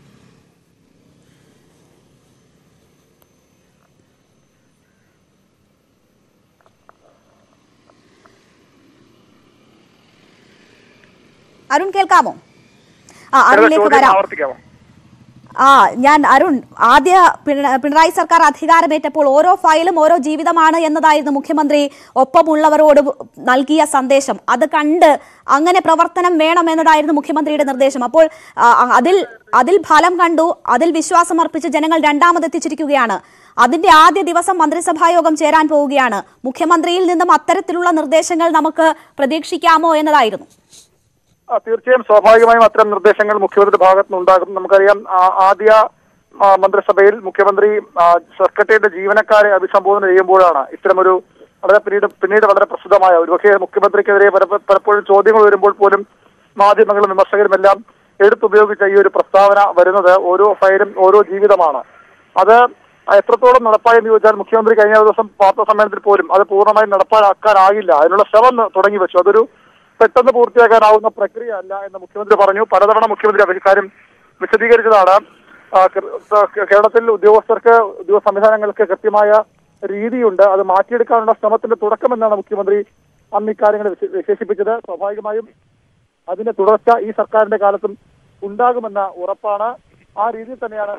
അരുൺ കേൾക്കാമോ ആ അരുണിലേക്ക് വരാം ആവർത്തിക്കാമോ ആ ഞാൻ അരുൺ ആദ്യ പിണ- പിണറായി സർക്കാർ അധികാരമേറ്റപ്പോൾ ഓരോ ഫയലും ഓരോ ജീവിതമാണ് എന്നതായിരുന്നു മുഖ്യമന്ത്രി ഒപ്പമുള്ളവരോട് നൽകിയ സന്ദേശം അത് കണ്ട് അങ്ങനെ പ്രവർത്തനം വേണം എന്നതായിരുന്നു മുഖ്യമന്ത്രിയുടെ നിർദ്ദേശം അപ്പോൾ ആ, അതിൽ അതിൽ ഫലം കണ്ടു അതിൽ വിശ്വാസം അർപ്പിച്ച് ജനങ്ങൾ രണ്ടാമതെത്തിച്ചിരിക്കുകയാണ് അതിന്റെ ആദ്യ ദിവസം മന്ത്രിസഭാ യോഗം ചേരാൻ പോവുകയാണ് മുഖ്യമന്ത്രിയിൽ നിന്നും അത്തരത്തിലുള്ള നിർദ്ദേശങ്ങൾ നമുക്ക് പ്രതീക്ഷിക്കാമോ എന്നതായിരുന്നു ആ, തീർച്ചയായും സ്വാഭാവികമായും അത്തരം നിർദ്ദേശങ്ങൾ മുഖ്യമന്ത്രിയുടെ ഭാഗത്തു നിന്നുണ്ടാകും നമുക്കറിയാം ആ, ആദ്യ ആ, മന്ത്രിസഭയിൽ മുഖ്യമന്ത്രി ആ, സെക്രട്ടറിയുടെ ജീവനക്കാരെ അഭിസംബോധന ചെയ്യുമ്പോഴാണ് ഇത്തരമൊരു വളരെ പിന്നീട് പിന്നീട് വളരെ പ്രസിദ്ധമായ ഒരുപക്ഷെ മുഖ്യമന്ത്രിക്കെതിരെ പല- പലപ്പോഴും ചോദ്യങ്ങൾ വരുമ്പോൾ പോലും മാധ്യമങ്ങളും വിമർശകരും എല്ലാം എടുത്തുപയോഗിച്ച ഈ ഒരു പ്രസ്താവന വരുന്നത് ഓരോ ഫയലും ഓരോ ജീവിതമാണ് അത് എത്രത്തോളം നടപ്പായെന്ന് ചോദിച്ചാൽ മുഖ്യമന്ത്രി കഴിഞ്ഞ ദിവസം വാർത്താ സമ്മേളനത്തിൽ പോലും അത് പൂർണ്ണമായും നടപ്പാക്കാനാകില്ല അതിനുള്ള ശ്രമം തുടങ്ങി വെച്ചു അതൊരു പെട്ടെന്ന് പൂർത്തിയാക്കാനാവുന്ന പ്രക്രിയ അല്ല എന്ന് മുഖ്യമന്ത്രി പറഞ്ഞു പലതവണ മുഖ്യമന്ത്രി അത് ഇക്കാര്യം വിശദീകരിച്ചതാണ് ആ, കേ- കേ- കേരളത്തിൽ ഉദ്യോഗസ്ഥർക്ക് ഉദ്യോഗ സംവിധാനങ്ങൾക്ക് കൃത്യമായ രീതിയുണ്ട് അത് മാറ്റിയെടുക്കാനുള്ള ശ്രമത്തിന്റെ തുടക്കമെന്നാണ് മുഖ്യമന്ത്രി അന്ന് ഇക്കാര്യങ്ങൾ വിശ- വിശേഷിപ്പിച്ചത് സ്വാഭാവികമായും അതിന്റെ തുടർച്ച ഈ സർക്കാരിന്റെ കാലത്തും ഉണ്ടാകുമെന്ന ഉറപ്പാണ് ആ രീതിയിൽ തന്നെയാണ്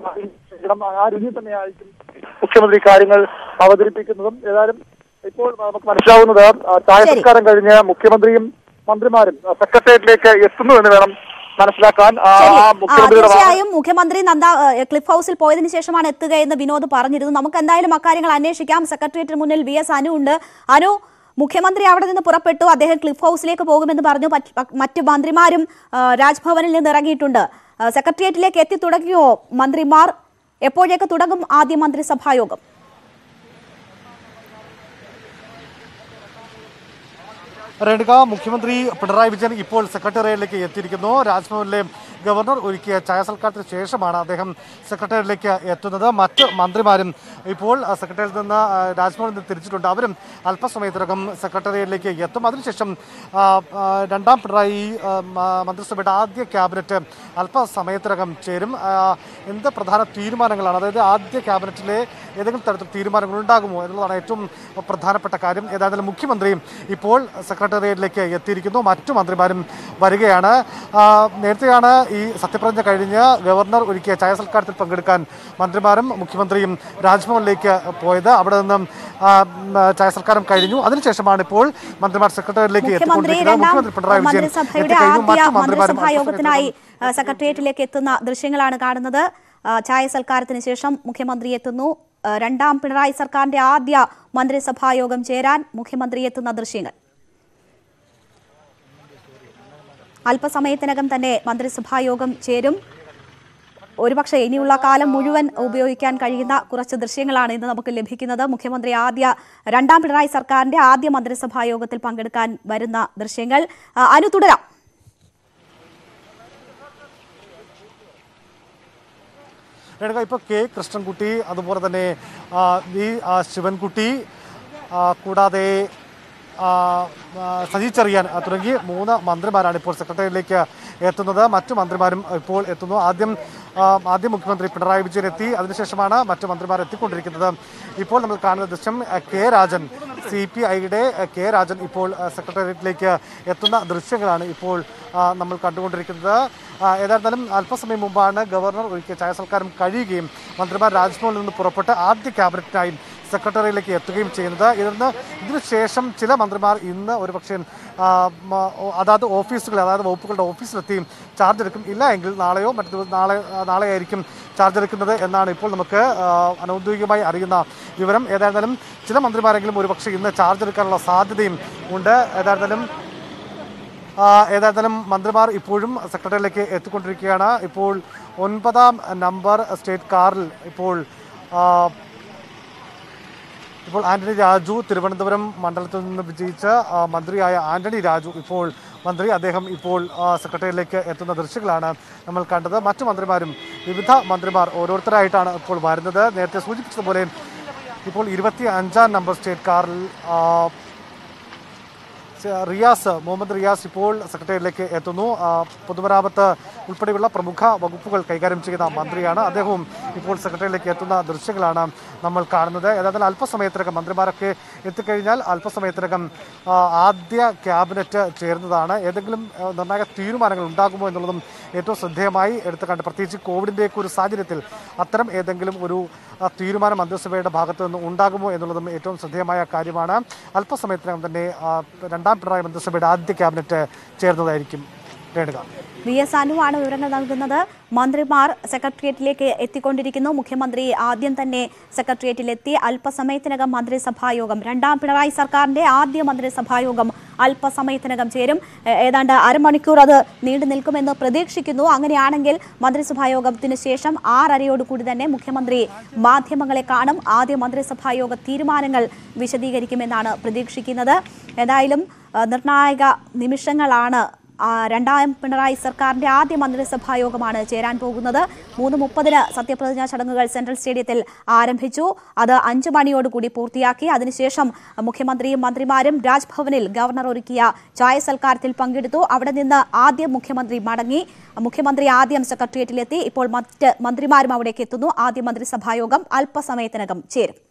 ആ രീതിയിൽ തന്നെയായിരിക്കും മുഖ്യമന്ത്രി കാര്യങ്ങൾ അവതരിപ്പിക്കുന്നതും ഏതായാലും ഇപ്പോൾ നമുക്ക് മനസ്സിലാവുന്നത് ആ, ചായ സംസ്കാരം കഴിഞ്ഞ് മുഖ്യമന്ത്രിയും മന്ത്രിമാരും ആ, സെക്രട്ടേറിയറ്റിലേക്ക് എത്തുന്നു എന്ന് വേണം മനസ്സിലാക്കാൻ ആ, ശരി. ആ ആ, മുഖ്യമന്ത്രിയുടെ വാഹനം തീർച്ചയായും മുഖ്യമന്ത്രി നന്ദ ഏഹ്, ക്ലിഫ് ഹൗസിൽ പോയതിനു ശേഷമാണ് എത്തുക എന്ന് വിനോദ് പറഞ്ഞിരുന്നു നമുക്ക് എന്തായാലും അക്കാര്യങ്ങൾ അന്വേഷിക്കാം സെക്രട്ടേറിയറ്റിന് മുന്നിൽ വി എസ് അനു ഉണ്ട് അനു മുഖ്യമന്ത്രി അവിടെ നിന്ന് പുറപ്പെട്ടു അദ്ദേഹം ക്ലിഫ് ഹൗസിലേക്ക് പോകുമെന്ന് പറഞ്ഞു പറ്റ്- പ- മറ്റ് മന്ത്രിമാരും ആ, രാജ്ഭവനിൽ നിന്ന് ഇറങ്ങിയിട്ടുണ്ട് ആ, സെക്രട്ടേറിയറ്റിലേക്ക് എത്തി തുടങ്ങിയോ മന്ത്രിമാർ എപ്പോഴേക്ക് തുടങ്ങും ആദ്യ മന്ത്രിസഭാ യോഗം രേണുക മുഖ്യമന്ത്രി പിണറായി വിജയൻ ഇപ്പോൾ സെക്രട്ടേറിയറ്റിലേക്ക് എത്തിയിരിക്കുന്നു രാജ്ഭവനിലെ ഗവർണർ ഒരുക്കിയ ചായ സൽക്കാരത്തിന് ശേഷമാണ് അദ്ദേഹം സെക്രട്ടേറിയറ്റിലേക്ക് എത്തുന്നത് മറ്റ് മന്ത്രിമാരും ഇപ്പോൾ ആ, സെക്രട്ടേറിയറ്റിൽ നിന്ന് ആ, രാജ്ഭവനിൽ നിന്ന് തിരിച്ചിട്ടുണ്ട് അവരും അല്പസമയത്തിനകം സെക്രട്ടേറിയറ്റിലേക്ക് എത്തും അതിനുശേഷം ആ, ആ, രണ്ടാം പിണറായി ആ, മ- മന്ത്രിസഭയുടെ ആദ്യ ക്യാബിനറ്റ് അല്പസമയത്തിനകം ചേരും ആ, എന്ത് പ്രധാന തീരുമാനങ്ങളാണ് അതായത് ആദ്യ ക്യാബിനറ്റിലെ ഏതെങ്കിലും തരത്തിൽ തീരുമാനങ്ങൾ ഉണ്ടാകുമോ എന്നുള്ളതാണ് ഏറ്റവും പ്രധാനപ്പെട്ട കാര്യം ഏതായാലും മുഖ്യമന്ത്രി ഇപ്പോൾ സെക്രട്ടേറിയറ്റിലേക്ക് എത്തിയിരിക്കുന്നു മറ്റു മന്ത്രിമാരും വരികയാണ് ആ, നേരത്തെയാണ് ഈ സത്യപ്രതിജ്ഞ കഴിഞ്ഞ് ഗവർണർ ഒരുക്കിയ ചായ സൽക്കാരത്തിൽ പങ്കെടുക്കാൻ മന്ത്രിമാരും മുഖ്യമന്ത്രിയും രാജ്ഭവനിലേക്ക് പോയത് അവിടെ നിന്നും ആ, ഉം, ചായ സൽക്കാരം കഴിഞ്ഞു അതിനുശേഷമാണ് ഇപ്പോൾ മന്ത്രിമാർ സെക്രട്ടേറിയറ്റിലേക്ക് മുഖ്യമന്ത്രി എത്തിക്കൊണ്ടിരിക്കുന്നത് രണ്ടാം മുഖ്യമന്ത്രി പിണറായി വിജയൻ മന്ത്രിസഭയുടെ എത്തിക്കഴിഞ്ഞു ആദ്യ മറ്റു മന്ത്രിമാരും മന്ത്രിസഭാ യോഗത്തിനായി ആ, സെക്രട്ടേറിയറ്റിലേക്ക് എത്തുന്ന ദൃശ്യങ്ങളാണ് കാണുന്നത് ആ, ചായ സൽക്കാരത്തിന് ശേഷം മുഖ്യമന്ത്രി എത്തുന്നു ആ, രണ്ടാം പിണറായി സർക്കാരിന്റെ ആദ്യ മന്ത്രിസഭാ യോഗം ചേരാൻ മുഖ്യമന്ത്രി എത്തുന്ന ദൃശ്യങ്ങൾ അല്പസമയത്തിനകം തന്നെ മന്ത്രിസഭാ യോഗം ചേരും ഒരുപക്ഷെ ഇനിയുള്ള കാലം മുഴുവൻ ഉപയോഗിക്കാൻ കഴിയുന്ന കുറച്ച് ദൃശ്യങ്ങളാണ് ഇന്ന് നമുക്ക് ലഭിക്കുന്നത് മുഖ്യമന്ത്രി ആദ്യ രണ്ടാം പിണറായി സർക്കാരിന്റെ ആദ്യ മന്ത്രിസഭാ യോഗത്തിൽ പങ്കെടുക്കാൻ വരുന്ന ദൃശ്യങ്ങൾ ആ, അനു തുടരാം രേണുക ഇപ്പോൾ കെ കൃഷ്ണൻകുട്ടി അതുപോലെ തന്നെ ആ, വി ആ, ശിവൻകുട്ടി ആ, കൂടാതെ ആ, ആ, സജി ചെറിയാൻ ആ, തുടങ്ങി മൂന്ന് മന്ത്രിമാരാണ് ഇപ്പോൾ സെക്രട്ടറിയിലേക്ക് എത്തുന്നത് മറ്റു മന്ത്രിമാരും ഇപ്പോൾ എത്തുന്നു ആദ്യം ആ, ആദ്യം മുഖ്യമന്ത്രി പിണറായി വിജയൻ എത്തി അതിനുശേഷമാണ് മറ്റു മന്ത്രിമാർ എത്തിക്കൊണ്ടിരിക്കുന്നത് ഇപ്പോൾ നമ്മൾ കാണുന്ന ദൃശ്യം ആ, കെ രാജൻ സി പി ഐയുടെ കെ രാജൻ ഇപ്പോൾ ആ, സെക്രട്ടേറിയറ്റിലേക്ക് എത്തുന്ന ദൃശ്യങ്ങളാണ് ഇപ്പോൾ ആ, നമ്മൾ കണ്ടുകൊണ്ടിരിക്കുന്നത് ആ, ഏതായിരുന്നാലും അല്പസമയം മുമ്പാണ് ഗവർണർ ഒരുക്കിയ ചായ സൽക്കാരം കഴിയുകയും മന്ത്രിമാർ രാജ്ഭവനിൽ നിന്ന് പുറപ്പെട്ട് ആദ്യ ക്യാബിനറ്റിനായി സെക്രട്ടറിയിലേക്ക് എത്തുകയും ചെയ്യുന്നത് ഇതിന് ഇതിനുശേഷം ചില മന്ത്രിമാർ ഇന്ന് ഒരുപക്ഷെ ആ, മ, ഓ- അതാത് ഓഫീസുകളിൽ അതായത് വകുപ്പുകളുടെ ഓഫീസിലെത്തി ചാർജ് എടുക്കും ഇല്ല എങ്കിൽ നാളെയോ മറ്റു ദിവ- നാളെ ആ, നാളെ ആയിരിക്കും ചാർജ് എടുക്കുന്നത് എന്നാണ് ഇപ്പോൾ നമുക്ക് ആ, അനൗദ്യോഗികമായി അറിയുന്ന വിവരം ഏതായിരുന്നാലും ചില മന്ത്രിമാരെങ്കിലും ഒരുപക്ഷെ ഇന്ന് ചാർജ് എടുക്കാനുള്ള സാധ്യതയും ഉണ്ട് ഏതായിരുന്നാലും ആ, ഏതായിരുന്നാലും മന്ത്രിമാർ ഇപ്പോഴും സെക്രട്ടറിയിലേക്ക് എത്തിക്കൊണ്ടിരിക്കുകയാണ് ഇപ്പോൾ ഒൻപതാം നമ്പർ സ്റ്റേറ്റ് കാറിൽ ഇപ്പോൾ ആ, ഇപ്പോൾ ആന്റണി രാജു തിരുവനന്തപുരം മണ്ഡലത്തിൽ നിന്ന് വിജയിച്ച ആ, മന്ത്രിയായ ആന്റണി രാജു ഇപ്പോൾ മന്ത്രി അദ്ദേഹം ഇപ്പോൾ ആ, സെക്രട്ടറിയിലേക്ക് എത്തുന്ന ദൃശ്യങ്ങളാണ് നമ്മൾ കണ്ടത് മറ്റു മന്ത്രിമാരും വിവിധ മന്ത്രിമാർ ഓരോരുത്തരായിട്ടാണ് ഇപ്പോൾ വരുന്നത് നേരത്തെ സൂചിപ്പിച്ചതുപോലെ ഇപ്പോൾ ഇരുപത്തി അഞ്ചാം നമ്പർ സ്റ്റേറ്റ് കാറിൽ ആ, സ- റിയാസ് മുഹമ്മദ് റിയാസ് ഇപ്പോൾ സെക്രട്ടറിയിലേക്ക് എത്തുന്നു ആ, പൊതുമരാമത്ത് ഉൾപ്പെടെയുള്ള പ്രമുഖ വകുപ്പുകൾ കൈകാര്യം ചെയ്യുന്ന മന്ത്രിയാണ് അദ്ദേഹവും ഇപ്പോൾ സെക്രട്ടറിയിലേക്ക് എത്തുന്ന ദൃശ്യങ്ങളാണ് നമ്മൾ കാണുന്നത് ഏതായാലും അല്പസമയത്തിനകം മന്ത്രിമാരൊക്കെ എത്തിക്കഴിഞ്ഞാൽ അല്പസമയത്തിനകം ആ, ആദ്യ ക്യാബിനറ്റ് ചേരുന്നതാണ് ഏതെങ്കിലും ആ, നിർണായക തീരുമാനങ്ങൾ ഉണ്ടാകുമോ എന്നുള്ളതും ഏറ്റവും ശ്രദ്ധേയമായി എടുത്തു കണ്ട് പ്രത്യേകിച്ച് കോവിഡിൻ്റെയൊക്കെ ഒരു സാഹചര്യത്തിൽ അത്തരം ഏതെങ്കിലും ഒരു ആ, തീരുമാനം മന്ത്രിസഭയുടെ ഭാഗത്തു നിന്ന് ഉണ്ടാകുമോ എന്നുള്ളതും ഏറ്റവും ശ്രദ്ധേയമായ കാര്യമാണ് അല്പസമയത്തിനകം തന്നെ ആ, രണ്ടാം പിണറായി മന്ത്രിസഭയുടെ ആദ്യ ക്യാബിനറ്റ് ചേർന്നതായിരിക്കും രേണുക വി എസ് അനുവാണ് വിവരങ്ങൾ നൽകുന്നത് മന്ത്രിമാർ സെക്രട്ടേറിയറ്റിലേക്ക് എത്തിക്കൊണ്ടിരിക്കുന്നു മുഖ്യമന്ത്രി ആദ്യം തന്നെ സെക്രട്ടേറിയറ്റിലെത്തി അല്പസമയത്തിനകം മന്ത്രിസഭാ യോഗം രണ്ടാം പിണറായി സർക്കാരിന്റെ ആദ്യ മന്ത്രിസഭാ യോഗം അല്പസമയത്തിനകം ചേരും ഏ- ഏതാണ്ട് അരമണിക്കൂർ അത് നീണ്ടു നിൽക്കുമെന്ന് പ്രതീക്ഷിക്കുന്നു അങ്ങനെയാണെങ്കിൽ മന്ത്രിസഭാ യോഗത്തിന് ശേഷം ആറരയോടുകൂടി തന്നെ മുഖ്യമന്ത്രി മാധ്യമങ്ങളെ കാണും ആദ്യ മന്ത്രിസഭാ യോഗ തീരുമാനങ്ങൾ വിശദീകരിക്കുമെന്നാണ് പ്രതീക്ഷിക്കുന്നത് ഏതായാലും ആ, നിർണായക നിമിഷങ്ങളാണ് ആ, രണ്ടാം പിണറായി സർക്കാരിന്റെ ആദ്യ മന്ത്രിസഭാ യോഗമാണ് ചേരാൻ പോകുന്നത് മൂന്ന് മുപ്പതിന് സത്യപ്രതിജ്ഞാ ചടങ്ങുകൾ സെൻട്രൽ സ്റ്റേഡിയത്തിൽ ആരംഭിച്ചു അത് അഞ്ചു മണിയോടുകൂടി പൂർത്തിയാക്കി അതിനുശേഷം മുഖ്യമന്ത്രിയും മന്ത്രിമാരും രാജ്ഭവനിൽ ഗവർണർ ഒരുക്കിയ ചായ സൽക്കാരത്തിൽ പങ്കെടുത്തു അവിടെ നിന്ന് ആദ്യം മുഖ്യമന്ത്രി മടങ്ങി മുഖ്യമന്ത്രി ആദ്യം സെക്രട്ടേറിയറ്റിലെത്തി ഇപ്പോൾ മറ്റ് മന്ത്രിമാരും അവിടേക്ക് എത്തുന്നു ആദ്യ മന്ത്രിസഭാ യോഗം അല്പസമയത്തിനകം ചേരും